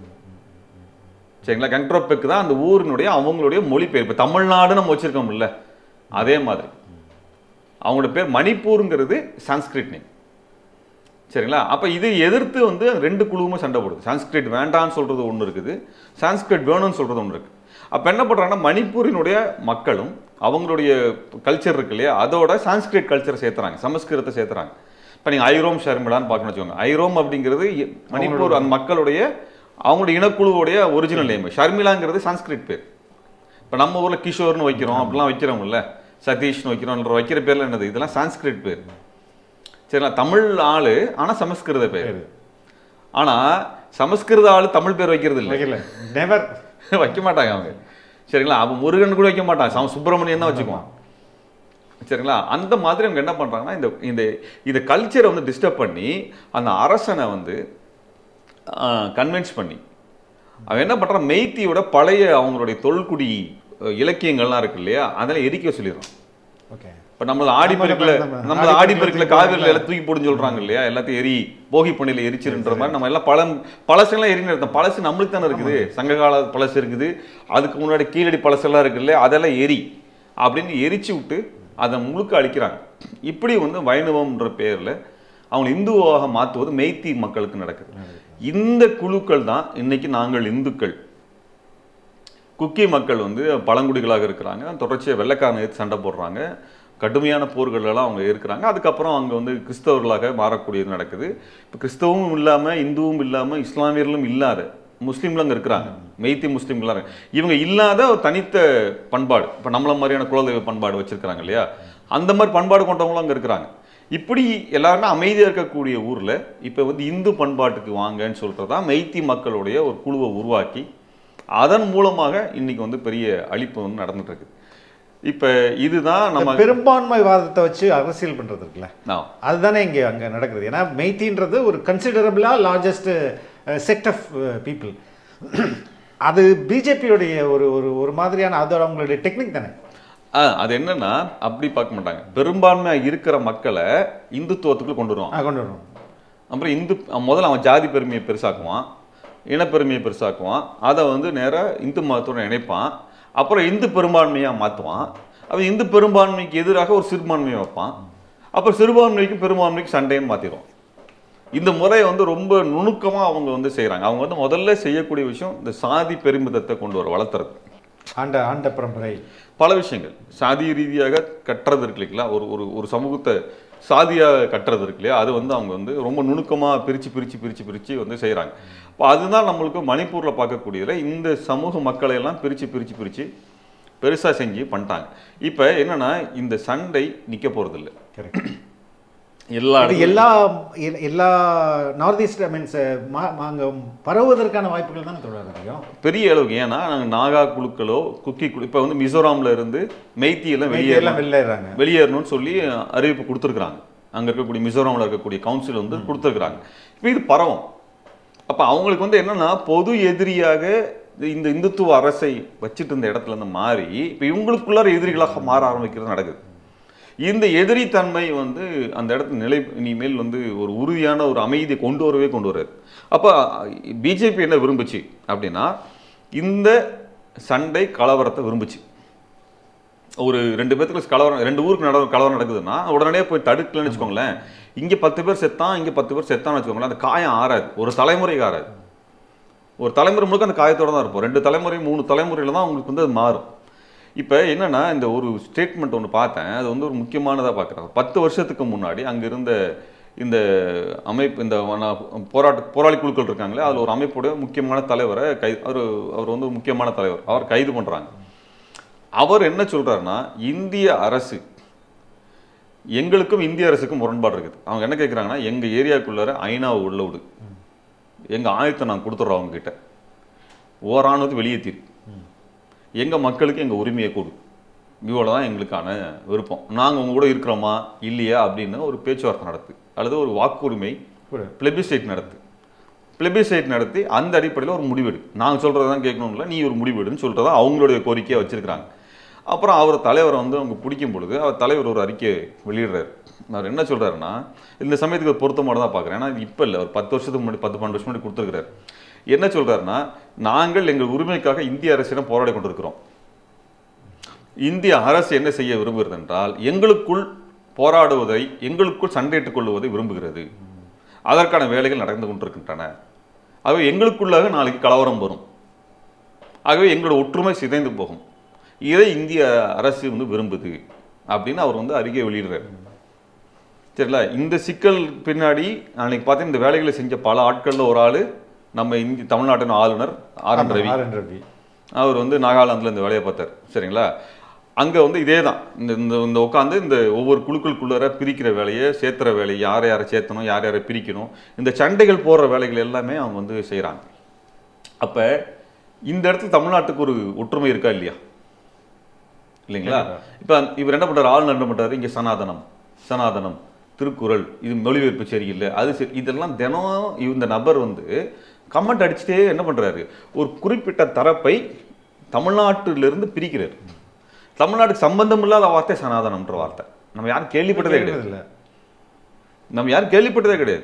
சரிங்களா கேங்டோபெக் தான் அந்த ஊரினுடைய அவங்களுடைய மொழி பேர் இப்போ தமிழ்நாடு நம்ம வச்சிருக்கோம்ல அதே மாதிரி அவங்களோட பேர் மணிப்பூருங்கிறது சான்ஸ்கிரிட் நேம் சரிங்களா அப்போ இது எதிர்த்து வந்து ரெண்டு குழுவுமே சண்டை போடுது சான்ஸ்கிரிட் வேண்டாம்னு சொல்றது ஒன்று இருக்குது சான்ஸ்கிரிட் வேணும்னு சொல்றது ஒன்று இருக்கு அப்போ என்ன பண்றாங்கன்னா மணிப்பூரினுடைய மக்களும் அவங்களுடைய கல்ச்சர் இருக்கு இல்லையா அதோட சான்ஸ்கிரிட் கல்ச்சரை சேர்த்துறாங்க சமஸ்கிருதத்தை சேர்த்துறாங்க இப்போ நீங்கள் ஐரோம் ஷர்மிளான்னு பார்க்கணும் வச்சுக்கோங்க ஐரோம் அப்படிங்கிறது எ- மணிப்பூர் அந்த மக்களுடைய அவங்களுடைய இனக்குழுவுடைய ஒரிஜினல் நேம் ஷர்மிளாங்கிறது சான்ஸ்கிரிட் பேர் இப்போ நம்ம ஊர்ல கிஷோர்னு வைக்கிறோம் அப்படிலாம் வைக்கிறோம்ல சதீஷ்னு வைக்கிறோம் வைக்கிற பேர்ல என்னது இதெல்லாம் சான்ஸ்கிரிட் பேர் சரிங்களா தமிழ் ஆளு ஆனா சமஸ்கிருத பேர் பேரு. ஆனா சமஸ்கிருத ஆளு தமிழ் பேர் வைக்கிறது இல்லை வைக்கல நெவர் வைக்க மாட்டாங்க அவங்க சரிங்களா அவன் முருகன் கூட வைக்க மாட்டான் சம சுப்பிரமணியன் தான் வச்சுக்குவான் சரிங்களா அந்த மாதிரி அவங்க என்ன பண்றாங்கன்னா இந்த இந்த இந்த கல்ச்சரை வந்து டிஸ்டர்ப் பண்ணி அந்த அரசனை வந்து கன்வின்ஸ் பண்ணி அவன் என்ன பண்றான் மெய்த்தியோட பழைய அவங்களுடைய தொல்குடி அஹ், இலக்கியங்கள்லாம் இருக்கு இல்லையா அதெல்லாம் எரிக்க சொல்லிடுறான் ஓகே இப்ப நம்மள ஆடி நம்ம பெருக்குல நம்ம நம்ம ஆடி ஆடி பெருக்குல பெருக்குல தூக்கி காவிரில போடுறாங்க. எல்லாம் தூக்கி போடுன்னு சொல்றாங்க இல்லையா எல்லாத்தையும் எரி போகி பண்ணில எரிச்சிருன்ற மாதிரி நம்ம எல்லாம் பழம் பழசெல்லாம் எரின்னு அர்த்தம் பழசு நம்மளுக்கு தானே இருக்குது சங்ககால பழசு இருக்குது அதுக்கு முன்னாடி கீழடி பழசெல்லாம் இருக்கு இல்லையா அதெல்லாம் எரி அப்படின்னு எரிச்சு விட்டு அதை முழுக்க அழிக்கிறாங்க இப்படி வந்து வைணவம்ன்ற பேர்ல அவங்க இந்துவாக மாற்றுவது மெய்த்தி மக்களுக்கு நடக்குது இந்த குழுக்கள் தான் இன்னைக்கு நாங்கள் இந்துக்கள் குக்கி மக்கள் வந்து பழங்குடிகளாக இருக்கிறாங்க தொடர்ச்சியாக வெள்ளைக்காரனை எதிர்த்து சண்டை போடுறாங்க கடுமையான போர்கள் எல்லாம் அவங்க இருக்கிறாங்க அதுக்கப்புறம் அவங்க வந்து கிறிஸ்தவர்களாக மாறக்கூடியது நடக்குது இப்போ கிறிஸ்தவமும் இல்லாமல் இந்துவும் இல்லாமல் இஸ்லாமியர்களும் இல்லாத முஸ்லீம்லாம் அங்கே இருக்கிறாங்க மெய்த்தி முஸ்லீம்களாக இருக்காங்க. இவங்க இல்லாத ஒரு தனித்த பண்பாடு இப்போ நம்மள மாதிரியான குலதெய்வ பண்பாடு வச்சிருக்கிறாங்க இல்லையா அந்த மாதிரி பண்பாடு கொண்டவங்களும் அங்கே இருக்கிறாங்க இப்படி எல்லாருமே அமைதியாக இருக்கக்கூடிய ஊரில் இப்போ வந்து இந்து பண்பாட்டுக்கு வாங்கன்னு சொல்கிறதா மெய்த்தி மக்களுடைய ஒரு குழுவை உருவாக்கி அதன் மூலமாக இன்னைக்கு வந்து பெரிய அழிப்பு வந்து நடந்துட்டு இருக்கு இப்போ இதுதான் நம்ம பெரும்பான்மை வாதத்தை வச்சு அரசியல் பண்றது இருக்குல்ல நான் அதுதானே இங்கே அங்கே நடக்கிறது ஏன்னா மெய்த்தின்றது ஒரு கன்சிடரபிளா லார்ஜஸ்ட் செக்ட் ஆஃப் பீப்புள் அது பிஜேபியோடைய ஒரு ஒரு ஒரு மாதிரியான அது அவங்களுடைய டெக்னிக் தானே ஆ, அது என்னன்னா அப்படி பார்க்க மாட்டாங்க பெரும்பான்மையா இருக்கிற மக்களை இந்துத்துவத்துக்குள்ள கொண்டு வருவாங்க ஆ, கொண்டு வரணும் அப்புறம் இந்து முதல்ல அவன் ஜாதி பெருமையை பெருசாக்குவான் இனப்பெருமையை பெருசாக்குவான் அதை வந்து நேரா இந்து மதத்தோட இணைப்பான் அப்புறம் இந்து பெரும்பான்மையா மாற்றுவான் அவன் இந்து பெரும்பான்மைக்கு எதிராக ஒரு சிறுபான்மையை வைப்பான் அப்புறம் சிறுபான்மைக்கும் பெரும்பான்மைக்கு சண்டைன்னு மாற்றிடுவான் இந்த முறையை வந்து ரொம்ப நுணுக்கமா அவங்க வந்து செய்றாங்க அவங்க வந்து முதல்ல செய்யக்கூடிய விஷயம் இந்த சாதி பெருமிதத்தை கொண்டு வர வளர்த்துறது ஆண்ட ஆண்ட பரம்பரை பல விஷயங்கள் சாதி ரீதியாக கட்டுறது இருக்கு இல்லைங்களா ஒரு ஒரு ஒரு சமூகத்தை சாதியாக கட்டுறது இருக்கு இல்லையா அது வந்து அவங்க வந்து ரொம்ப நுணுக்கமாக பிரித்து பிரித்து பிரித்து பிரித்து வந்து செய்கிறாங்க இப்போ அதுதான் நம்மளுக்கு மணிப்பூரில் பார்க்கக்கூடியதுல இந்த சமூக மக்களை எல்லாம் பிரித்து பிரித்து பிரித்து பெருசாக செஞ்சு பண்ணிட்டாங்க இப்போ என்னன்னா இந்த சண்டை நிற்க போகிறதில்ல கரெக்ட் எல்லா இது எல்லா எ- எல்லா நார்த் ஈஸ்ட் மீன்ஸ் அங்கே பரவுவதற்கான வாய்ப்புகள் தானே தொடர் அதிகம் பெரிய அளவுக்கு ஏன்னா நாங்கள் நாகா குழுக்களோ குக்கி குழு இப்போ வந்து மிசோராம்ல இருந்து மெய்த்தி எல்லாம் வெளியே எல்லாம் வெளியேறாங்க வெளியேறணும்னு சொல்லி அறிவிப்பு கொடுத்துருக்குறாங்க அங்க இருக்கக்கூடிய மிசோரம்ல இருக்கக்கூடிய கவுன்சில் வந்து கொடுத்துருக்குறாங்க இப்போ இது பரவும் அப்ப அவங்களுக்கு வந்து என்னன்னா பொது எதிரியாக இந்த இந்துத்துவ அரசை வச்சுட்டு இருந்த இடத்துல இருந்து மாறி இப்போ இவங்களுக்குள்ளார எதிரிகளாக மாற ஆரம்பிக்கிறது நடக்குது இந்த எதிரித்தன்மை வந்து அந்த இடத்துல நிலை இனிமேல் வந்து ஒரு உறுதியான ஒரு அமைதியை கொண்டு வரவே கொண்டு வராது அப்போ பிஜேபி என்ன விரும்புச்சு அப்படின்னா இந்த சண்டை கலவரத்தை விரும்புச்சு ஒரு ரெண்டு பேத்துக்கு கலவரம் ரெண்டு ஊருக்கு நட கலவரம் நடக்குதுன்னா உடனே போய் தடுக்கலன்னு வச்சுக்கோங்களேன் இங்கே பத்து பேர் செத்தான் இங்கே பத்து பேர் செத்தான்னு வச்சுக்கோங்களேன் அந்த காயம் ஆறாது ஒரு தலைமுறைக்கு ஆறாது ஒரு தலைமுறை முழுக்க அந்த காயத்தோட தான் இருப்போம் ரெண்டு தலைமுறை மூணு தலைமுறையில் தான் உங்களுக்கு வந்து அது மாறும் இப்போ என்னன்னா இந்த ஒரு ஸ்டேட்மெண்ட் ஒன்று பார்த்தேன் அது வந்து ஒரு முக்கியமானதாக பார்க்குறேன் பத்து வருஷத்துக்கு முன்னாடி அங்கே இருந்த இந்த அமைப்பு இந்த வன- போராட்ட போராளி குழுக்கள் இருக்காங்களே அதில் ஒரு அமைப்புடைய முக்கியமான தலைவரை கை அவர் அவர் வந்து ஒரு முக்கியமான தலைவர் அவர் கைது பண்ணுறாங்க அவர் என்ன சொல்றாருன்னா இந்திய அரசு எங்களுக்கும் இந்திய அரசுக்கும் முரண்பாடு இருக்குது அவங்க என்ன கேட்குறாங்கன்னா எங்கள் ஏரியாக்குள்ளார ஐநாவை உள்ள விடு எங்கள் ஆயத்தை நான் கொடுத்துட்றோம் அவங்க கிட்ட ஓரானது வெளியேற்றிரு எங்கள் மக்களுக்கு எங்கள் உரிமையை கொடு இவ்வளோ தான் எங்களுக்கான விருப்பம் நாங்கள் உங்க கூட இருக்கிறோமா இல்லையா அப்படின்னு ஒரு பேச்சுவார்த்தை நடத்து அல்லது ஒரு வாக்குரிமை கூட பிளெபிசைட் நடத்து பிளெபிசைட் நடத்தி அந்த அடிப்படையில் ஒரு முடிவெடு நாங்கள் சொல்கிறது தான் கேட்கணும்ல நீ ஒரு முடிவெடுன்னு சொல்லிட்டு தான் அவங்களுடைய கோரிக்கையை வச்சிருக்கிறாங்க அப்புறம் அவர் தலைவரை வந்து அவங்க பிடிக்கும் பொழுது அவர் தலைவர் ஒரு அறிக்கை வெளியிடுறாரு அவர் என்ன சொல்றாருன்னா இந்த சமயத்துக்கு அது பொருத்தமானதாக பார்க்குறேன் ஏன்னா இப்போ இல்லை ஒரு பத்து வருஷத்துக்கு முன்னாடி பத்து பன்னெண்டு வருஷம் முன்னாடி கொடுத்துருக்கிறாரு என்ன சொல்றாருன்னா நாங்கள் எங்கள் உரிமைக்காக இந்திய அரசிடம் போராடி கொண்டிருக்கிறோம் இந்திய அரசு என்ன செய்ய விரும்புகிறது என்றால் எங்களுக்குள் போராடுவதை எங்களுக்குள் சண்டையிட்டுக் கொள்வதை விரும்புகிறது அதற்கான வேலைகள் நடந்து கொண்டிருக்கின்றன ஆகவே எங்களுக்குள்ளாக நாளைக்கு கலவரம் வரும் ஆகவே எங்களோட ஒற்றுமை சிதைந்து போகும் இதை இந்திய அரசு வந்து விரும்புது அப்படின்னு அவர் வந்து அறிக்கை வெளியிடுறாரு சரிங்களா இந்த சிக்கல் பின்னாடி அன்னைக்கு பார்த்தீங்கன்னா இந்த வேலைகளை செஞ்ச பல ஆட்கள்ல ஒரு ஆளு நம்ம இந்தி தமிழ்நாட்டின் ஆளுநர் R N Ravi R N Ravi அவர் வந்து நாகாலாந்தில் இந்த வேலையை பார்த்தார் சரிங்களா அங்கே வந்து இதே தான் இந்த இந்த இந்த உட்காந்து இந்த ஒவ்வொரு குழுக்களுக்குள்ளார பிரிக்கிற வேலையை சேர்த்துற வேலையை யாரை யாரை சேர்த்தணும் யார் யாரை பிரிக்கணும் இந்த சண்டைகள் போடுற வேலைகள் எல்லாமே அவங்க வந்து செய்கிறாங்க அப்போ இந்த இடத்துல தமிழ்நாட்டுக்கு ஒரு ஒற்றுமை இருக்கா இல்லையா இல்லைங்களா இப்போ இவர் என்ன பண்றாரு ஆளுநர் என்ன பண்றாரு இங்கே சனாதனம் சனாதனம் திருக்குறள் இது மொழிபெயர்ப்பு சரியில்லை அது சரி இதெல்லாம் தினம் இந்த நபர் வந்து கமெண்ட் அடிச்சுட்டே என்ன பண்றாரு ஒரு குறிப்பிட்ட தரப்பை தமிழ்நாட்டிலிருந்து பிரிக்கிறார் தமிழ்நாட்டுக்கு சம்பந்தம் இல்லாத வார்த்தை சனாதனம்ன்ற வார்த்தை நம்ம யாரும் கேள்விப்பட்டதே கிடையாது இல்ல நம்ம யாரும் கேள்விப்பட்டதே கிடையாது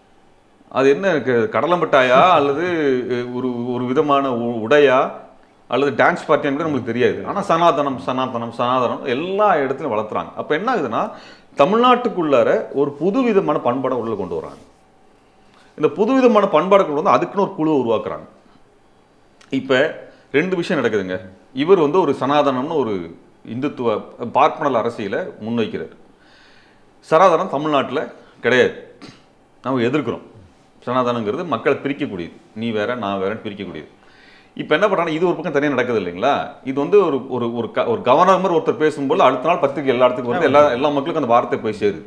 அது என்ன க- கடலை மிட்டாயா அல்லது அஹ், ஒரு ஒரு விதமான உ- உடையா அல்லது டான்ஸ் பார்ட்டியான்னு கூட நம்மளுக்கு தெரியாது ஆனால் சனாதனம் சனாதனம் சனாதனம் எல்லா இடத்துலையும் வளர்த்துறாங்க அப்போ என்ன ஆகுதுன்னா தமிழ்நாட்டுக்குள்ளார ஒரு புது விதமான பண்பாடை உள்ள கொண்டு வராங்க இந்த புது விதமான பண்பாடை கொண்டு வந்து அதுக்குன்னு ஒரு குழுவை உருவாக்குறாங்க இப்போ ரெண்டு விஷயம் நடக்குதுங்க இவர் வந்து ஒரு சனாதனம்னு ஒரு இந்துத்துவ பார்ப்பனல் அரசியலை முன்வைக்கிறார் சனாதனம் தமிழ்நாட்டில் கிடையாது நம்ம எதிர்க்கிறோம் சனாதனங்கிறது மக்களை பிரிக்கக்கூடியது நீ வேற நான் வேறன்னு பிரிக்கக்கூடியது இப்போ என்ன பண்ணுறாங்க இது ஒரு பக்கம் தனியாக நடக்குது இல்லைங்களா இது வந்து ஒரு ஒரு ஒரு க- ஒரு கவர்னர் ஒருத்தர் பேசும்போது அடுத்த நாள் பத்திரிக்கை எல்லா இடத்துக்கும் வருது எல்லா எல்லா மக்களுக்கும் அந்த வார்த்தை போய் சேருது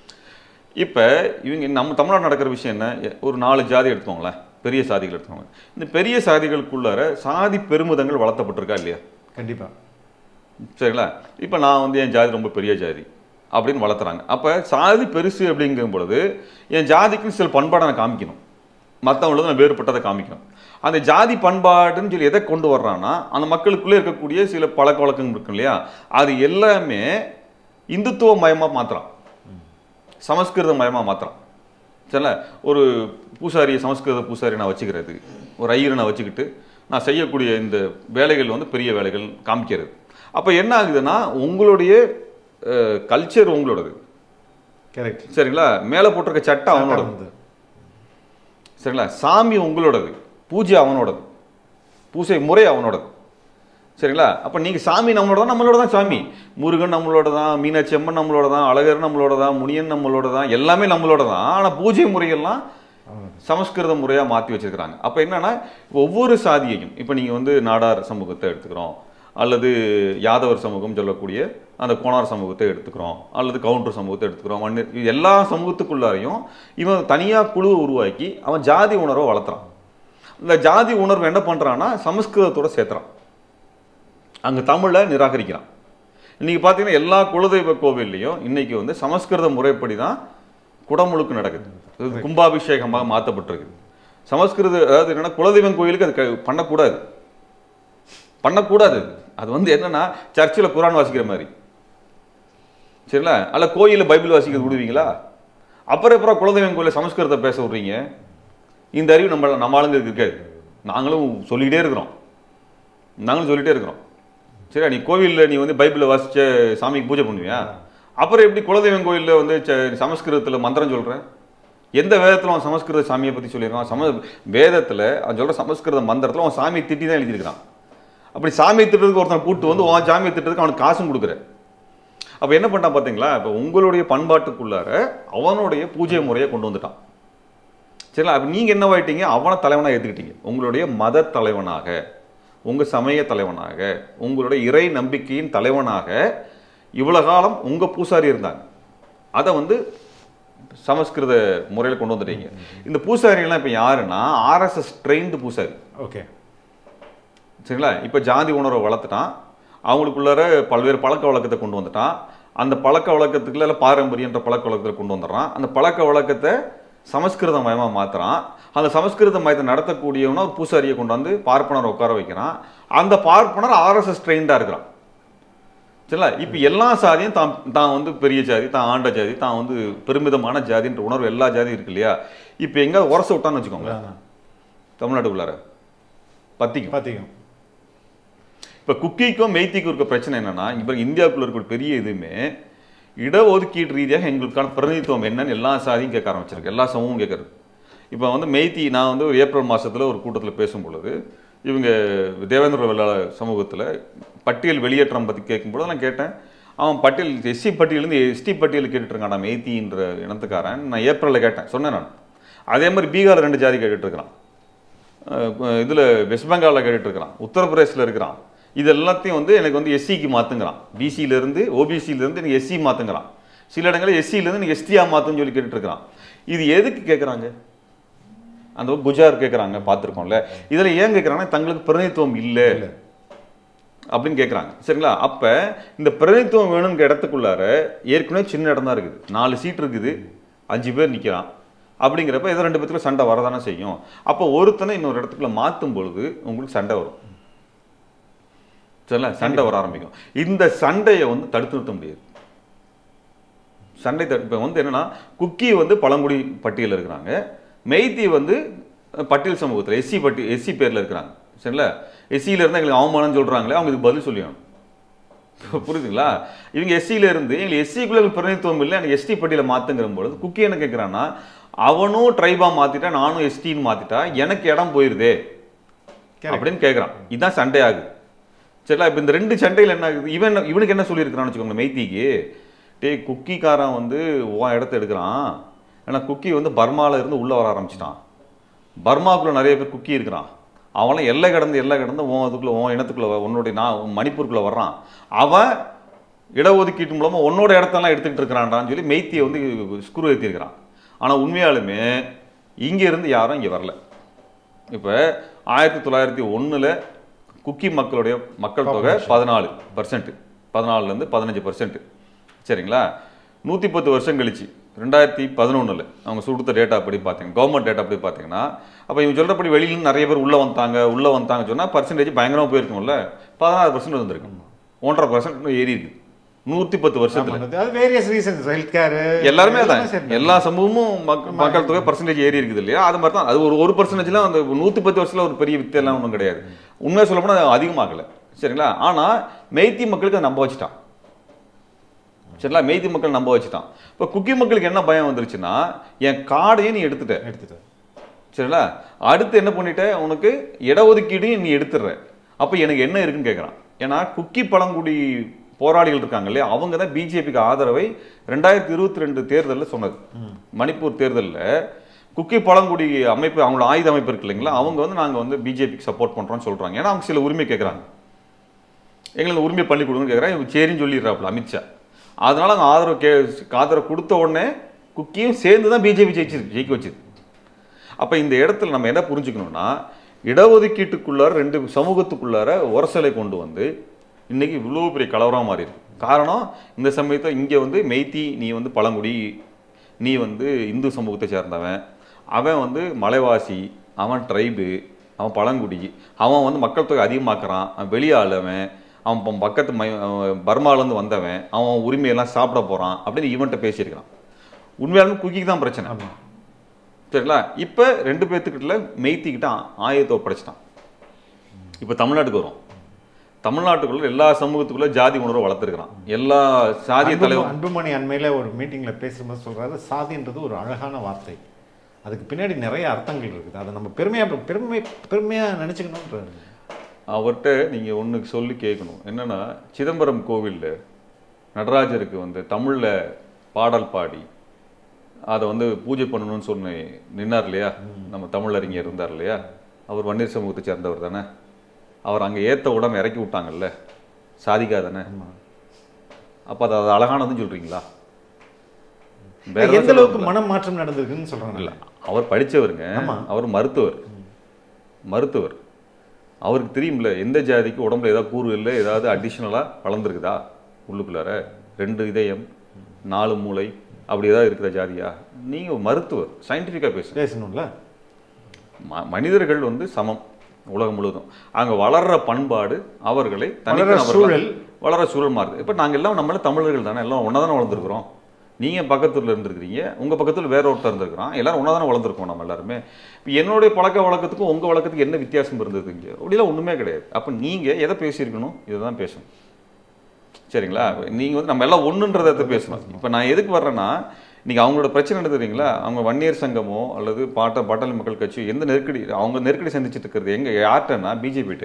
இப்போ இவங்க நம்ம தமிழ்நாடு நடக்கிற விஷயம் என்ன எ- ஒரு நாலு ஜாதி எடுத்துக்கோங்களேன் பெரிய சாதிகள் எடுத்துக்கோங்க இந்த பெரிய சாதிகளுக்குள்ளார சாதி பெருமிதங்கள் வளர்த்தப்பட்டிருக்கா இல்லையா கண்டிப்பா சரிங்களா இப்போ நான் வந்து என் ஜாதி ரொம்ப பெரிய ஜாதி அப்படின்னு வளர்த்துறாங்க அப்போ சாதி பெருசு அப்படிங்கும் பொழுது என் ஜாதிக்கு சில பண்பாடை நான் காமிக்கணும் மற்றவங்களது நான் வேறுபட்டதை காமிக்கணும் அந்த ஜாதி பண்பாடுன்னு சொல்லி எதை கொண்டு வர்றான்னா அந்த மக்களுக்குள்ளே இருக்கக்கூடிய சில பழக்க வழக்கங்கள் இருக்கும் இல்லையா அது எல்லாமே இந்துத்துவ மயமாக மாத்துறான் சமஸ்கிருத மயமாக மாத்துறான் சரிங்களா ஒரு பூசாரி சமஸ்கிருத பூசாரி நான் வச்சுக்கிறது ஒரு ஐயரை நான் வச்சுக்கிட்டு நான் செய்யக்கூடிய இந்த வேலைகள் வந்து பெரிய வேலைகள் காமிக்கிறது அப்போ என்ன ஆகுதுன்னா உங்களுடைய கல்ச்சர் உங்களோடது கரெக்ட் சரிங்களா மேலே போட்டிருக்க சட்டை அவனோடது வந்து சரிங்களா சாமி உங்களோடது பூஜை அவனோடது பூஜை முறை அவனோடது சரிங்களா அப்போ நீங்கள் சாமி நம்மளோட தான் நம்மளோட தான் சாமி முருகன் நம்மளோட தான் மீனாட்சி அம்மன் நம்மளோட தான் அழகர் நம்மளோட தான் முனியன் நம்மளோட தான் எல்லாமே நம்மளோட தான் ஆனால் பூஜை முறையெல்லாம் சமஸ்கிருத முறையாக மாற்றி வச்சிருக்கிறாங்க அப்போ என்னன்னா ஒவ்வொரு சாதியையும் இப்போ நீங்கள் வந்து நாடார் சமூகத்தை எடுத்துக்கிறோம் அல்லது யாதவர் சமூகம் சொல்லக்கூடிய அந்த கோனார் சமூகத்தை எடுத்துக்கிறோம் அல்லது கவுண்டர் சமூகத்தை எடுத்துக்கிறோம் வன்னியர் இது எல்லா சமூகத்துக்குள்ளாரையும் இவன் தனியாக குழுவை உருவாக்கி அவன் ஜாதி உணர்வை வளர்த்துறான் இந்த ஜாதி உணர்வு என்ன பண்ணுறான்னா சமஸ்கிருதத்தோட சேர்த்துறான் அங்கே தமிழை நிராகரிக்கிறான் இன்னைக்கு பார்த்தீங்கன்னா எல்லா குலதெய்வ கோவில்லையும் இன்னைக்கு வந்து சமஸ்கிருத முறைப்படி தான் குடமுழுக்கு நடக்குது இது கும்பாபிஷேகமாக மாற்றப்பட்டிருக்குது சமஸ்கிருத அதாவது என்னன்னா குலதெய்வம் கோயிலுக்கு அது க- பண்ணக்கூடாது பண்ணக்கூடாது அது. அது வந்து என்னன்னா சர்ச்சில் குரான் வாசிக்கிற மாதிரி சரிங்களா அல்ல கோயிலில் பைபிள் வாசிக்கிறது விடுவீங்களா அப்புறம் அப்புறம் குலதெய்வம் கோயிலில் சமஸ்கிருதத்தை பேச விட்றீங்க இந்த அறிவு நம்ம நம்ம ஆளுங்களுக்கு இருக்காது நாங்களும் சொல்லிக்கிட்டே இருக்கிறோம் நாங்களும் சொல்லிட்டே இருக்கிறோம் சரியா நீ கோவிலில் நீ வந்து பைபிளில் வாசிச்ச சாமிக்கு பூஜை பண்ணுவியா அப்புறம் எப்படி குலதெய்வம் கோயிலில் வந்து ச- சமஸ்கிருதத்தில் மந்திரம் சொல்ற எந்த வேதத்தில் அவன் சமஸ்கிருத சாமியை பற்றி சொல்லியிருக்கான் சம வேதத்தில் அவன் சொல்கிற சமஸ்கிருத மந்திரத்தில் அவன் சாமியை திட்டி தான் எழுதியிருக்கான் அப்படி சாமியை திட்டுறதுக்கு ஒருத்தன் கூட்டு வந்து உன் சாமியை திட்டுறதுக்கு அவனுக்கு காசும் கொடுக்குற அப்போ என்ன பண்ணிட்டான் பார்த்தீங்களா இப்போ உங்களுடைய பண்பாட்டுக்குள்ளார அவனுடைய பூஜை முறையை கொண்டு வந்துட்டான் சரிங்களா அப்போ நீங்கள் என்னவாயிட்டீங்க அவனை தலைவனாக ஏற்றுக்கிட்டீங்க உங்களுடைய மத தலைவனாக உங்கள் சமய தலைவனாக உங்களுடைய இறை நம்பிக்கையின் தலைவனாக இவ்வளோ காலம் உங்கள் பூசாரி இருந்தாங்க அதை வந்து சமஸ்கிருத முறையில் கொண்டு வந்துட்டீங்க இந்த பூசாரிகள்லாம் இப்போ யாருன்னா ஆர்எஸ்எஸ் ட்ரெயின்டு பூசாரி ஓகே சரிங்களா இப்போ ஜாதி உணர்வை வளர்த்துட்டான் அவங்களுக்குள்ளார பல்வேறு பழக்க வழக்கத்தை கொண்டு வந்துட்டான் அந்த பழக்க வழக்கத்துக்குள்ள இல்ல பாரம்பரியன்ற பழக்க வழக்கத்தை கொண்டு வந்துடுறான் அந்த பழக்க வழக்கத்தை சமஸ்கிருத மயமாக மாத்துறான் அந்த சமஸ்கிருத மயத்தை நடத்தக்கூடியவன ஒரு பூசாரியை கொண்டு வந்து பார்ப்பனர் உட்கார வைக்கிறான் அந்த பார்ப்பனர் ஆர்எஸ்எஸ் ட்ரெயின்டாக இருக்கிறான் சரிங்களா இப்போ எல்லா சாதியும் தான் தான் வந்து பெரிய ஜாதி தான் ஆண்ட ஜாதி தான் வந்து பெருமிதமான ஜாதின்ற உணர்வு எல்லா ஜாதியும் இருக்கு இல்லையா இப்போ எங்க உரச விட்டான்னு வச்சுக்கோங்க தமிழ்நாட்டுக்குள்ளார பத்திக்கும் பார்த்தீங்க இப்போ குக்கிக்கும் மெய்த்திக்கும் இருக்க பிரச்சனை என்னன்னா இப்போ இந்தியாவுக்குள்ள இருக்க ஒரு பெரிய இதுவுமே இடஒதுக்கீடு ரீதியாக எங்களுக்கான பிரதிநிதித்துவம் என்னன்னு எல்லா சாதியும் கேட்க ஆரம்பிச்சிருக்கு எல்லா சமூகம் கேட்கறது இப்போ வந்து மெய்த்தி நான் வந்து ஒரு ஏப்ரல் மாசத்துல ஒரு கூட்டத்தில் பேசும் பொழுது இவங்க தேவேந்திர வெள்ளாளர் சமூகத்தில் பட்டியல் வெளியேற்றம் பற்றி கேட்கும்போது நான் கேட்டேன் அவன் பட்டியல் எஸ்சி பட்டியலேருந்து எஸ்டி பட்டியல் கேட்டுட்டு இருக்கான் மெய்த்தின்ற இனத்துக்காரன் நான் ஏப்ரலில் கேட்டேன் சொன்னேன் நான் அதே மாதிரி பீகாரில் ரெண்டு ஜாதி கேட்டுட்டு இருக்கிறான் இதில் வெஸ்ட் பெங்காலில் கேட்டுட்டு இருக்கிறான் உத்தரப்பிரதேசில் இருக்கிறான் இது எல்லாத்தையும் வந்து எனக்கு வந்து எஸ்சிக்கு மாற்றுங்கிறான் பிசியிலேருந்து ஓபிசியிலேருந்து எனக்கு எஸ்சி மாற்றுங்கிறான் சில இடங்களில் எஸ்சியிலேருந்து எனக்கு எஸ்டியாக மாற்றுன்னு சொல்லி கேட்டுட்டு இருக்கிறான் இது எதுக்கு கேட்குறாங்க அந்த குஜார் கேட்குறாங்க பார்த்துருக்கோம்ல இதில் ஏன் கேட்குறாங்கன்னா தங்களுக்கு பிரதிநிதித்துவம் இல்லை அப்படின்னு கேட்குறாங்க சரிங்களா அப்போ இந்த பிரதிநிதித்துவம் வேணுங்கிற இடத்துக்குள்ளார ஏற்கனவே சின்ன இடம் தான் இருக்குது நாலு சீட் இருக்குது அஞ்சு பேர் நிற்கிறான் அப்படிங்கிறப்ப ஏதோ ரெண்டு பேத்துக்குள்ள சண்டை வரதானே செய்யும் அப்போ ஒருத்தனை இன்னொரு இடத்துக்குள்ள மாற்றும் பொழுது உங்களுக்கு சண்டை வரும் சரிங்களா சண்டை வர ஆரம்பிக்கும் இந்த சண்டையை வந்து தடுத்து நிறுத்த முடியாது சண்டை தடு இப்போ வந்து என்னன்னா குக்கி வந்து பழங்குடி பட்டியலில் இருக்கிறாங்க மெய்த்தி வந்து பட்டியல் சமூகத்தில் எஸ்சி பட்டி எஸ்சி பேரில் இருக்கிறாங்க சரிங்களா எஸ்சியில் இருந்து எங்களுக்கு அவமானம் சொல்கிறாங்களே அவங்க இதுக்கு பதில் சொல்லணும் புரியுதுங்களா இவங்க எஸ்சியில இருந்து எங்களுக்கு எஸ்சிக்குள்ள பிரதிநிதித்துவம் இல்லை எனக்கு எஸ்டி பட்டியலை மாத்துங்கிற பொழுது குக்கி என்ன கேட்குறான்னா அவனும் ட்ரைபா மாத்திட்டா நானும் எஸ்டின்னு மாத்திட்டா எனக்கு இடம் போயிருதே Correct. அப்படின்னு கேட்குறான் இதுதான் சண்டை ஆகுது சரிங்களா இப்போ இந்த ரெண்டு சண்டையில் என்ன ஆகுது இவன் என்ன- இவனுக்கு என்ன சொல்லியிருக்கிறான்னு வச்சுக்கோங்க மெய்த்திக்கு டேய் குக்கிக்காரன் வந்து உன் இடத்த எடுக்கிறான் ஏன்னா குக்கி வந்து பர்மால இருந்து உள்ளே வர ஆரம்பிச்சிட்டான் பர்மாக்குள்ள நிறைய பேர் குக்கி இருக்கிறான் அவன்லாம் எல்லை கடந்து எல்லை கடந்து உன் இதுக்குள்ள உன் இனத்துக்குள்ள வ- உன்னுடைய நான் உன் மணிப்பூருக்குள்ள வர்றான் அவன் இடஒதுக்கீட்டு மூலமா உன்னோட இடத்தெல்லாம் எடுத்துக்கிட்டு இருக்கிறான்டான்னு சொல்லி மெய்த்தியை வந்து ஸ்குரு ஏற்றிருக்கிறான் ஆனால் உண்மையாலுமே இங்க இருந்து யாரும் இங்கே வரல இப்போ ஆயிரத்தி தொள்ளாயிரத்தி ஒண்ணுல குக்கி மக்களுடைய மக்கள் தொகை பதினாலு பர்சன்ட் பதினாலுலேருந்து பதினஞ்சு பர்சன்ட் சரிங்களா நூற்றி பத்து வருஷம் கழிச்சு ரெண்டாயிரத்தி பதினொன்றில் அவங்க சுடுத்த டேட்டா படி பார்த்தீங்க கவர்மெண்ட் டேட்டா படி பார்த்தீங்கன்னா அப்போ இவங்க சொல்கிறபடி வெளியில நிறைய பேர் உள்ளே வந்தாங்க உள்ளே வந்தாங்க சொன்னால் பர்சன்டேஜ் பயங்கரமாக போயிருக்கும்ல பதினாறு பர்சன்ட் வந்திருக்கு ஒன்றரை பர்சன்ட் ஏறி இருக்கு நூற்றி பத்து வருஷத்துல ஆமா, அது வேரியஸ் ரீசன்ஸ் ஹெல்த் கேர் எல்லாருமே தான் எல்லா சமூகமும் மக்க- மக்கள் தொகை பர்சன்டேஜ் ஏறி இருக்குது இல்லையா அது மாதிரி தான் அது ஒரு ஒரு பர்சன்டேஜ்லாம் அந்த நூற்றி பத்து வருஷத்துல ஒரு பெரிய வித்தியெல்லாம் ஒன்றும் கிடையாது உண்மையாக சொல்ல போனால் அது அதிகமாகல சரிங்களா ஆனால் மெய்த்தி மக்களுக்கு அதை நம்ப வச்சுட்டான் சரிங்களா மெய்த்தி மக்கள் நம்ப வச்சுட்டான் இப்போ குக்கி மக்களுக்கு என்ன பயம் வந்துருச்சுன்னா என் காடையே நீ எடுத்துட்ட எடுத்துட்டு சரிங்களா அடுத்து என்ன பண்ணிட்ட உனக்கு இடஒதுக்கீடையும் நீ எடுத்துடுற அப்போ எனக்கு என்ன இருக்குன்னு கேட்குறான் ஏன்னா குக்கி பழங்குடி போராளிகள் இருக்காங்க இல்லையா அவங்க தான் பிஜேபிக்கு ஆதரவை ரெண்டாயிரத்தி இருபத்தி ரெண்டு தேர்தலில் சொன்னது மணிப்பூர் தேர்தலில் குக்கி பழங்குடி அமைப்பு அவங்களோட ஆயுத அமைப்பு இருக்கு இல்லைங்களா அவங்க வந்து நாங்கள் வந்து பிஜேபிக்கு சப்போர்ட் பண்ணுறோம்னு சொல்கிறாங்க ஏன்னா அவங்க சில உரிமை கேட்குறாங்க எங்களுக்கு உரிமை பண்ணி கொடுங்கன்னு கேட்குறேன் இவங்க சரின்னு சொல்லிடுறாப்புல அமித்ஷா அதனால அவங்க ஆதரவு கே ஆதரவு கொடுத்த உடனே குக்கியும் சேர்ந்து தான் பிஜேபி ஜெயிச்சிருக்கு ஜெயிக்க வச்சுது அப்போ இந்த இடத்துல நம்ம என்ன புரிஞ்சுக்கணும்னா இடஒதுக்கீட்டுக்குள்ளார ரெண்டு சமூகத்துக்குள்ளார உரசலை கொண்டு வந்து இன்னைக்கு இவ்வளோ பெரிய கலவரம் மாறி இருக்கு காரணம் இந்த சமயத்தை இங்கே வந்து மெய்த்தி நீ வந்து பழங்குடி நீ வந்து இந்து சமூகத்தை சேர்ந்தவன் அவன் வந்து மலைவாசி அவன் ட்ரைபு அவன் பழங்குடி அவன் வந்து மக்கள் தொகை அதிகமாக்குறான் அவன் வெளியாளவன் அவன் ப- பக்கத்து மை அவன் பர்மாலேருந்து வந்தவன் அவன் உரிமையெல்லாம் சாப்பிட போகிறான் அப்படின்னு இவன்கிட்ட பேசியிருக்கிறான் உண்மையாலுமே குக்கிக்கு தான் பிரச்சனை ஆமா சரிங்களா இப்போ ரெண்டு பேர்த்துக்கிட்ட மெய்த்திக்கிட்ட ஆயுதத்தை ஒப்படைச்சிட்டான் இப்போ தமிழ்நாட்டுக்கு வரும் தமிழ்நாட்டுக்குள்ள எல்லா சமூகத்துக்குள்ள ஜாதி உணர்வை வளர்த்துருக்கிறான் எல்லா சாதிய அன்பு- தலைவர் அன்புமணி அண்மையில ஒரு மீட்டிங்ல பேசும்போது சொல்றாரு சாதின்றது ஒரு அழகான வார்த்தை அதுக்கு பின்னாடி நிறைய அர்த்தங்கள் இருக்குது அதை நம்ம பெருமையா பெருமை பெருமையா நினைச்சுக்கணுன்றாரு அவர்கிட்ட நீங்கள் ஒன்றுக்கு சொல்லி கேட்கணும் என்னன்னா சிதம்பரம் கோவிலில் நடராஜருக்கு வந்து தமிழில் பாடல் பாடி அதை வந்து பூஜை பண்ணணும்னு சொன்ன நின்னார் இல்லையா நம்ம தமிழறிஞர் இருந்தார் இல்லையா அவர் வன்னியர் சமூகத்தை சேர்ந்தவர் தானே அவர் அங்கே ஏத்த உடனே இறக்கி விட்டாங்கல்ல சாதிக்கா தானே அப்போ அது அது அழகானதுன்னு சொல்றீங்களா வேற எந்த எதாவது அளவுக்கு சொல்ல மனம் மாற்றம் நடந்திருக்குன்னு சொல்றாங்க இல்ல அவர் படிச்சவருங்க ஆமா. அவர் மருத்துவர் மருத்துவர் அவருக்கு தெரியும்ல எந்த ஜாதிக்கு உடம்புல ஏதாவது கூறு இல்லை ஏதாவது அடிஷ்னலாக வளர்ந்துருக்குதா உள்ளுக்குள்ளார ரெண்டு இதயம் நாலு மூளை அப்படி ஏதாவது இருக்கிற ஜாதியா நீங்க மருத்துவர் சயின்டிஃபிக்காக பேசுங்க பேசணும்ல ம- மனிதர்கள் வந்து சமம் உலகம் முழுவதும் அங்க வளர்ற பண்பாடு அவர்களை வளர்ற தனித்தனவர்களா- சூழல். வளர சூழல் மாறுது இப்போ நாங்க எல்லாம் நம்மள தமிழர்கள் தானே எல்லாம் ஒன்றா தானே வளர்ந்துருக்குறோம் நீங்க பக்கத்துல இருந்திருக்கிறீங்க உங்க பக்கத்துல வேற ஒருத்தர் இருந்திருக்கிறான் எல்லாரும் ஒன்றா தானே வளர்ந்துருக்கோம் நம்ம எல்லாருமே இப்போ என்னுடைய பழக்க வழக்கத்துக்கும் உங்க வழக்கத்துக்கு என்ன வித்தியாசம் இருந்தது இங்க அப்படிலாம் ஒண்ணுமே கிடையாது அப்ப நீங்க எதை பேசியிருக்கணும் இதை தான் பேசணும் சரிங்களா நீங்க வந்து நம்ம எல்லாம் ஒண்ணுன்றதை பேசணும் இப்போ நான் எதுக்கு வர்றேன்னா இன்னைக்கு அவங்களோட பிரச்சனை என்ன தெரியுங்களா அவங்க வன்னியர் சங்கமோ அல்லது பாட்ட பாட்டாளி மக்கள் கட்சி எந்த நெருக்கடி அவங்க நெருக்கடி சந்திச்சுட்டு இருக்கிறது எங்க யார்கிட்டன்னா பிஜேபிட்டு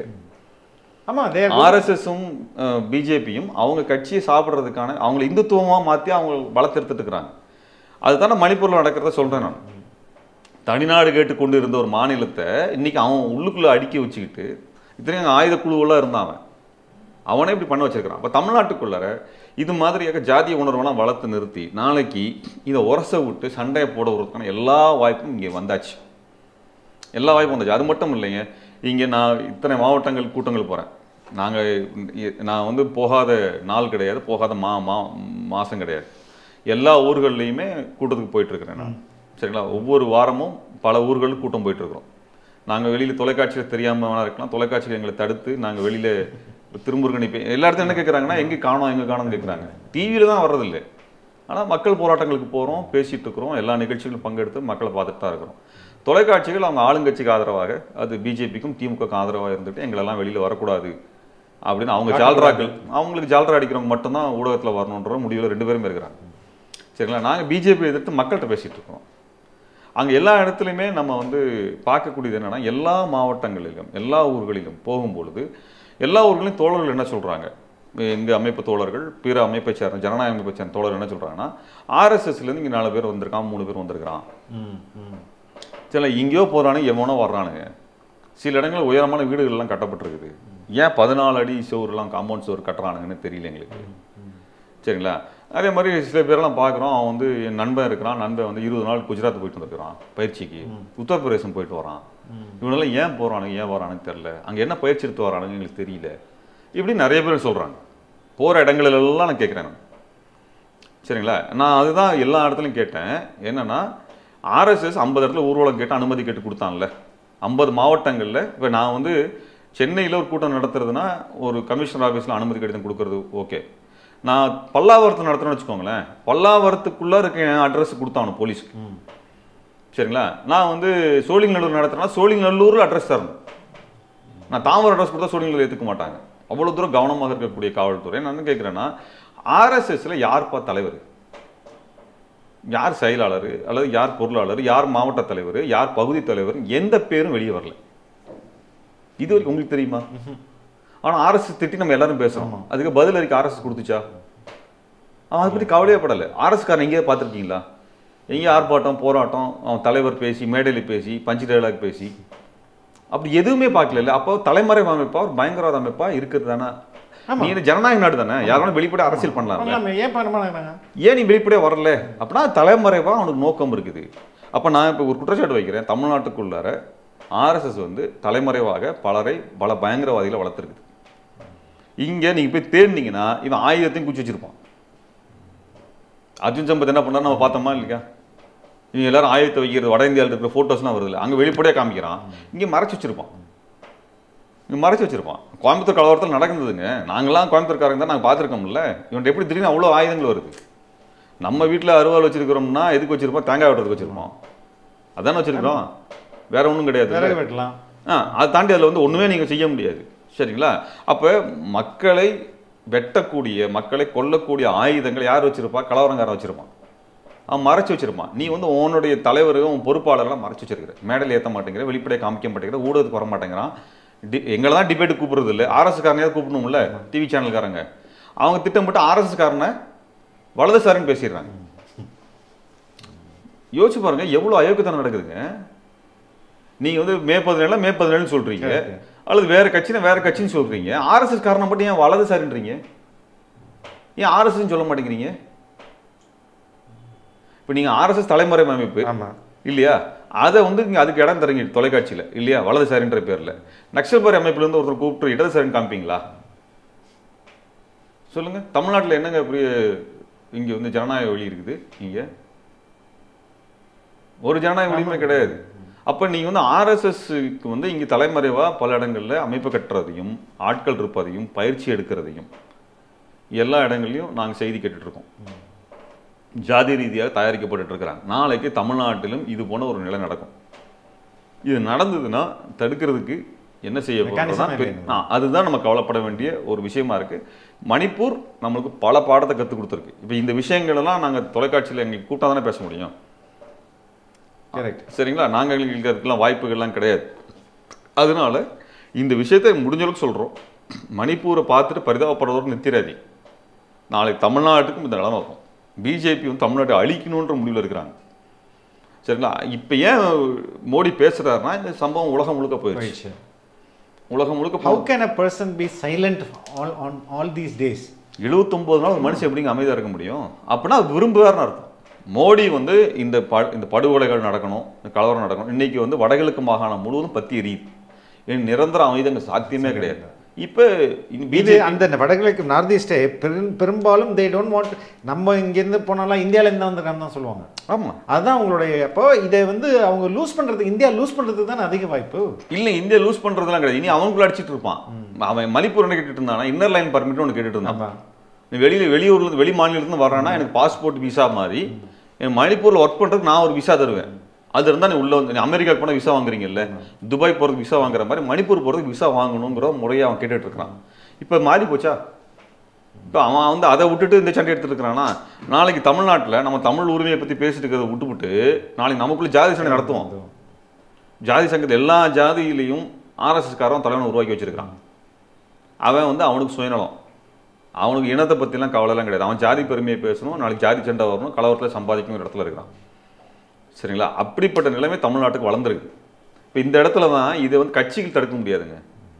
ஆமா அதே ஆர்எஸ்எஸும் பிஜேபியும் அவங்க கட்சியை சாப்பிட்றதுக்கான அவங்களை இந்துத்துவமா மாத்தி அவங்க வளர்த்தெடுத்துட்டு இருக்கிறாங்க அதுதானே மணிப்பூர்ல நடக்கிறத சொல்றேன் நான் தனிநாடு கேட்டு கொண்டு இருந்த ஒரு மாநிலத்தை இன்னைக்கு அவன் உள்ளுக்குள்ள அடுக்கி வச்சுக்கிட்டு இத்தனையும் ஆயுத குழுவெல்லாம் இருந்தான் அவன் அவனே இப்படி பண்ண வச்சிருக்கிறான் அப்போ தமிழ்நாட்டுக்குள்ளார இது மாதிரியாக ஜாதிய உணர்வெல்லாம் வளர்த்து நிறுத்தி நாளைக்கு இதை உரச விட்டு சண்டையை போட விடுறதுக்கான எல்லா வாய்ப்பும் இங்கே வந்தாச்சு எல்லா வாய்ப்பும் வந்தாச்சு அது மட்டும் இல்லைங்க இங்கே நான் இத்தனை மாவட்டங்கள் கூட்டங்கள் போகிறேன் நாங்கள் நான் வந்து போகாத நாள் கிடையாது போகாத மா மா மாதம் கிடையாது எல்லா ஊர்கள்லையுமே கூட்டத்துக்கு போயிட்டு இருக்கிறேன் நான் சரிங்களா ஒவ்வொரு வாரமும் பல ஊர்களுக்கு கூட்டம் போயிட்டு இருக்கிறோம் நாங்கள் வெளியில் தொலைக்காட்சியில் தெரியாமல் வேணா இருக்கலாம் தொலைக்காட்சியில் எங்களை தடுத்து நாங்கள் வெளியில் திருமுருகன் இப்போ எல்லா இடத்துல என்ன கேட்குறாங்கன்னா எங்கே காணோம் எங்கே காணோம்னு கேட்குறாங்க டிவியில் தான் வர்றதில்லை ஆனால் மக்கள் போராட்டங்களுக்கு போகிறோம் பேசிட்டு இருக்கிறோம் எல்லா நிகழ்ச்சிகளும் பங்கெடுத்து மக்களை பார்த்துட்டு தான் இருக்கிறோம் தொலைக்காட்சிகள் அவங்க ஆளுங்கட்சிக்கு ஆதரவாக அது பிஜேபிக்கும் திமுகக்கு ஆதரவாக இருந்துட்டு எங்களெல்லாம் வெளியில் வரக்கூடாது அப்படின்னு அவங்க ஜால்ராக்கள் அவங்களுக்கு ஜால்ரா அடிக்கிறவங்க மட்டும்தான் ஊடகத்தில் வரணுன்ற முடிவில் ரெண்டு பேருமே இருக்கிறாங்க சரிங்களா நாங்கள் பிஜேபி எதிர்த்து மக்கள்கிட்ட பேசிட்டு இருக்கோம் அங்கே எல்லா இடத்துலையுமே நம்ம வந்து பார்க்கக்கூடியது என்னன்னா எல்லா மாவட்டங்களிலும் எல்லா ஊர்களிலும் போகும்பொழுது எல்லா ஊர்களையும் தோழர்கள் என்ன சொல்கிறாங்க எங்க அமைப்பு தோழர்கள் பிற அமைப்பை சேர்ந்த ஜனநாயக அமைப்பை சேர்ந்த தோழர் என்ன சொல்கிறாங்கன்னா ஆர்எஸ்எஸ்லேருந்து இங்கே நாலு பேர் வந்திருக்கான் மூணு பேர் வந்திருக்கிறான் ம், ம். சில எங்கேயோ போகிறானுங்க எவனோ வர்றானுங்க சில இடங்களில் உயரமான வீடுகள்லாம் கட்டப்பட்டிருக்குது ஏன் பதினாலு அடி சுவர்லாம் காம்பவுண்ட் சுவர் கட்டுறானுங்கன்னு தெரியல எங்களுக்கு சரிங்களா அதே மாதிரி சில பேரெல்லாம் பார்க்குறோம் அவன் வந்து என் நண்பன் இருக்கிறான் நண்பன் வந்து இருபது நாள் குஜராத் போயிட்டு வந்திருக்கிறான் பயிற்சிக்கு உத்தரப்பிரதேசம் போயிட்டு வரான் இவனெல்லாம் ஏன் போகிறானுங்க ஏன் வரானுன்னு தெரில அங்கே என்ன பயிற்சி எடுத்து வரானுங்க எங்களுக்கு தெரியல இப்படி நிறைய பேர் சொல்கிறாங்க போகிற இடங்களிலெல்லாம் நான் கேட்குறேன் நான் சரிங்களா நான் அதுதான் எல்லா இடத்துலையும் கேட்டேன் என்னன்னா ஆர்எஸ்எஸ் ஐம்பது இடத்துல ஊர்வலம் கேட்டு அனுமதி கேட்டு கொடுத்தான்ல ஐம்பது மாவட்டங்களில் இப்போ நான் வந்து சென்னையில் ஒரு கூட்டம் நடத்துறதுன்னா ஒரு கமிஷனர் ஆஃபீஸில் அனுமதி கடிதம் கொடுக்கறது ஓகே நான் பல்லாவரத்தை நடத்துறேன்னு வச்சுக்கோங்களேன் பல்லாவரத்துக்குள்ளே இருக்க என் அட்ரஸ் கொடுத்தானு போலீஸ்க்கு ம். சரிங்களா நான் வந்து சோழிங்கநல்லூர் நடத்துறேன்னா சோழிங்கநல்லூரில் அட்ரஸ் தரணும் நான் தாமரை அட்ரஸ் கொடுத்தா சோழிங்கநல்லூர் ஏற்றுக்க மாட்டாங்க அவ்வளோ தூரம் கவனமாக இருக்கக்கூடிய காவல்துறை நான் என்ன கேட்குறேன்னா ஆர்எஸ்எஸ்ல யார்ப்பா தலைவர் யார் செயலாளர் அல்லது யார் பொருளாளர் யார் மாவட்ட தலைவர் யார் பகுதி தலைவர் எந்த பேரும் வெளியே வரல இது வரைக்கும் உங்களுக்கு தெரியுமா ஆனா ஆர்எஸ்எஸ் திட்டி நம்ம எல்லாரும் பேசுறோம் அதுக்கு பதில் அறிக்கை ஆர்எஸ்எஸ் கொடுத்துச்சா அவன் அதை பத்தி கவலையே படலை ஆர்எஸ்காரன் எங்கேயாவது பார்த்துருக்கீங்களா எங்கேயும் ஆர்ப்பாட்டம் போராட்டம் அவன் தலைவர் பேசி மேடையில் பேசி பஞ்சு டைலாக் பேசி அப்படி எதுவுமே பார்க்கல அப்போ தலைமறைவு அமைப்பா ஒரு பயங்கரவாத அமைப்பா இருக்கிறது தானே நீ என்ன ஜனநாயக நாடு தானே யாரும் வெளிப்படையா அரசியல் பண்ணலாம் பண்ணலாமே, ஏன் பண்ண மாட்டேங்கிறாங்க ஏன் நீ வெளிப்படையா வரல அப்படின்னா தலைமறைவா அவனுக்கு நோக்கம் இருக்குது அப்ப நான் இப்போ ஒரு குற்றச்சாட்டு வைக்கிறேன் தமிழ்நாட்டுக்குள்ளார ஆர்எஸ்எஸ் வந்து தலைமறைவாக பலரை பல பயங்கரவாதிகளை வளர்த்துருக்குது இங்க நீங்க போய் தேடினீங்கன்னா இவன் ஆயுதத்தையும் குச்சி வச்சிருப்பான் அர்ஜுன் சம்பத் என்ன பண்ணாரு நம்ம பார்த்தோமா இல்லையா இவங்க எல்லாரும் ஆயுதத்தை வைக்கிறது வட இந்தியாவில் இருக்கிற ஃபோட்டோஸ்லாம் வருது இல்லை அங்கே வெளிப்படையாக காமிக்கிறான் இங்கே மறைச்சு வச்சிருப்பான் இங்க மறைச்சு வச்சிருப்பான் கோயம்புத்தூர் கலவரத்தில் நடக்குதுங்க நாங்களாம் கோயம்புத்தூர்காரங்க தான் நாங்கள் பார்த்துருக்கோம்ல இவன்ட்ட எப்படி திடீர்னு அவ்வளோ ஆயுதங்கள் வருது நம்ம வீட்டில் அருவாள் வச்சிருக்கிறோம்னா எதுக்கு வச்சிருப்போம் தேங்காய் வெட்டுறதுக்கு வச்சிருப்போம் அதானே வச்சிருக்கிறோம் வேற ஒன்றும் கிடையாது விறகு வெட்டலாம் ஆ அதை தாண்டி அதில் வந்து ஒன்றுமே நீங்கள் செய்ய முடியாது சரிங்களா அப்போ மக்களை வெட்டக்கூடிய மக்களை கொல்லக்கூடிய ஆயுதங்களை யார் வச்சிருப்பா கலவரங்காரன் வச்சிருப்பான் அவன் மறைச்சு வச்சிருப்பான் நீ வந்து உன்னுடைய தலைவரும் உன் பொறுப்பாளர்லாம் மறைச்சு வச்சிருக்கிற மேடையில் ஏற்ற மாட்டேங்கிற வெளிப்படையை காமிக்க மாட்டேங்கிற ஊடகத்துக்கு வர மாட்டேங்கிறான் டி எங்களை தான் டிபேட் கூப்பிடுறது இல்லை ஆர்எஸ் காரனையாவது கூப்பிடணும்ல டிவி சேனல்காரங்க அவங்க திட்டமிட்டு ஆர்எஸ் காரனை வலதுசாரின்னு பேசிடுறாங்க யோசிச்சு பாருங்க எவ்வளவு அயோக்கியத்தனம் நடக்குதுங்க நீங்க வந்து மே பதினேழு மே பதினேழுன்னு சொல்றீங்க Correct. அல்லது வேற கட்சினா வேற கட்சின்னு சொல்றீங்க ஆர்எஸ்எஸ் காரணம் மட்டும் ஏன் வலதுசாரின்றீங்க ஏன் ஆர்எஸ்எஸ் சொல்ல மாட்டேங்கிறீங்க இப்போ நீங்க ஆர்எஸ்எஸ் தலைமுறை அமைப்பு ஆமா இல்லையா அதை வந்து இங்க அதுக்கு இடம் தரீங்க தொலைக்காட்சியில இல்லையா வலதுசாரின்ற பேர்ல நக்சல்பாரி அமைப்புல இருந்து ஒருத்தர் கூப்பிட்டு இடதுசாரின்னு காமிப்பீங்களா சொல்லுங்க தமிழ்நாட்டுல என்னங்க அப்படி இங்க வந்து ஜனநாயக வழி இருக்குது இங்க ஒரு ஜனநாயக வழியுமே கிடையாது அப்ப நீங்க வந்து ஆர்எஸ்எஸ்க்கு வந்து இங்க தலைமறைவா பல இடங்கள்ல அமைப்பு கட்டுறதையும் ஆட்கள் இருப்பதையும் பயிற்சி எடுக்கிறதையும் எல்லா இடங்கள்லயும் நாங்க செய்தி கேட்டுட்டு இருக்கோம் ஜாதி ரீதியாக தயாரிக்கப்பட்டு இருக்கிறாங்க நாளைக்கு தமிழ்நாட்டிலும் இது போன ஒரு நிலை நடக்கும் இது நடந்ததுன்னா தடுக்கிறதுக்கு என்ன செய்ய Mechanism போறோம்னா, பெ- வேணும். ஆ, அதுதான் நம்ம கவலைப்பட வேண்டிய ஒரு விஷயமா இருக்கு மணிப்பூர் நம்மளுக்கு பல பாடத்தை கற்றுக் கொடுத்துருக்கு இப்போ இந்த விஷயங்கள் எல்லாம் நாங்க தொலைக்காட்சியில் எங்களுக்கு கூட்டம் தானே பேச முடியும் கரெக்ட் சரிங்களா நாங்கள் எங்களுக்கு அதுக்கெல்லாம் வாய்ப்புகள்லாம் கிடையாது அதனால இந்த விஷயத்தை முடிஞ்ச அளவுக்கு சொல்றோம் மணிப்பூரை பார்த்துட்டு பரிதாபப்படுறதோடு நித்திராதி நாளைக்கு தமிழ்நாட்டுக்கும் இந்த நிலைமை இருக்கும் பிஜேபி வந்து தமிழ்நாட்டை அழிக்கணுன்ற முடிவில் இருக்கிறாங்க சரிங்களா இப்போ ஏன் மோடி பேசுறாருன்னா இந்த சம்பவம் உலகம் முழுக்க போயிடுச்சு போயிடுச்சு உலகம் முழுக்க ஹவு போய் can a person be silent all on all these days எழுபத்தொம்போது நாள் ஒரு மனுஷன் எப்படிங்க அமைதியாக இருக்க முடியும் அப்படின்னா அது விரும்புவார்னு அர்த்தம் மோடி வந்து இந்த ப இந்த படுகொலைகள் நடக்கணும் இந்த கலவரம் நடக்கணும் இன்னைக்கு வந்து வடகிழக்கு மாகாணம் முழுவதும் பத்தி எரியுது ஏன் நிரந்தர அமைதி அங்கே சாத்தியமே கிடையாது இப்போ இது பிஜேபி அந்த வடகிழக்கு நார்த் ஈஸ்டே பெரும் பெரும்பாலும் தே டோன்ட் வாண்ட் நம்ம இங்கேருந்து போனாலும் இந்தியால இருந்து வந்திருக்கான்னு தான் சொல்லுவாங்க ஆமா அதுதான் அவங்களுடைய அப்போ இதை வந்து அவங்க லூஸ் பண்றதுக்கு இந்தியா லூஸ் பண்றதுக்கு தானே அதிக வாய்ப்பு இல்ல இந்தியா லூஸ் பண்றதுலாம் கிடையாது இனி அவனுக்குள்ள அடிச்சிட்டு இருப்பான் அவன் மணிப்பூர் என்ன கேட்டுட்டு இருந்தானா இன்னர் லைன் பர்மிட் ஒன்று கேட்டுட்டு இருந்தான் ஆமா நீ வெளியில வெளியூர்ல இருந்து வெளி மாநிலத்துல இருந்து வர்றானா எனக்கு பாஸ்போர்ட் விசா மாதிரி என் மணிப்பூர்ல ஒர்க் பண்றதுக்கு நான் ஒரு விசா தருவேன் அது இருந்தா நீ உள்ள வந்து நீ அமெரிக்காக்கு போனா விசா வாங்குறீங்கல்ல துபாய் போறதுக்கு விசா வாங்குற மாதிரி மணிப்பூர் போறதுக்கு விசா வாங்கணுங்கிற முறையை அவன் கேட்டுட்டு இருக்கிறான் இப்ப மாறி போச்சா இப்போ அவன் வந்து அதை விட்டுட்டு இந்த சண்டை எடுத்துட்டு இருக்கிறானா நாளைக்கு தமிழ்நாட்டுல நம்ம தமிழ் உரிமையை பத்தி பேசிட்டு இருக்கிறத விட்டுவிட்டு நாளைக்கு நமக்குள்ள ஜாதி சண்டை நடத்துவோம் ஜாதி சங்கத்தில் எல்லா ஜாதியிலையும் ஆர்எஸ்எஸ் காரன் தலைவனை உருவாக்கி வச்சிருக்கான் அவன் வந்து அவனுக்கு சுயநலம் அவனுக்கு இனத்தை பற்றிலாம் கவலைலாம் கிடையாது அவன் ஜாதி பெருமையை பேசணும் நாளைக்கு ஜாதி சண்டை வரணும் கலவரத்தில் சம்பாதிக்கணும் இடத்துல இருக்கிறான் சரிங்களா அப்படிப்பட்ட நிலைமை தமிழ்நாட்டுக்கு வளர்ந்துருக்கு இப்போ இந்த இடத்துல தான் இதை வந்து கட்சிகள் தடுக்க முடியாதுங்க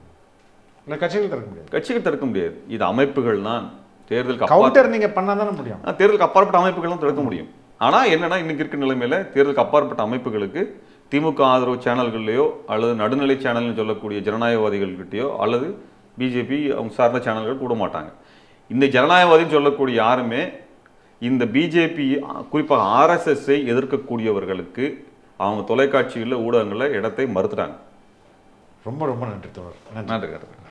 இல்லை கட்சிகள் தடுக்க முடியாது கட்சிகள் தடுக்க முடியாது இது அமைப்புகள் தான் தேர்தலுக்கு அப்பா கவுண்டர் நீங்க பண்ணா தானே முடியும் ஆ, தேர்தலுக்கு அப்பாற்பட்ட அமைப்புகளும் தடுக்க முடியும் ஆனா என்னன்னா இன்னைக்கு இருக்க நிலைமையில தேர்தலுக்கு அப்பாற்பட்ட அமைப்புகளுக்கு திமுக ஆதரவு சேனல்கள்லையோ அல்லது நடுநிலை சேனல்னு சொல்லக்கூடிய ஜனநாயகவாதிகள்கிட்டயோ அல்லது பிஜேபி அவங்க சார்ந்த சேனல்கள் கூட மாட்டாங்க இந்த ஜனநாயகவாதின்னு சொல்லக்கூடிய யாருமே இந்த பிஜேபி குறிப்பாக ஆர்எஸ்எஸ்ஸை எதிர்க்கக்கூடியவர்களுக்கு அவங்க தொலைக்காட்சிகளில் ஊடகங்களில் இடத்தை மறுத்துட்டாங்க ரொம்ப ரொம்ப நன்றி தோழர் நன்றி நன்றி நன்றி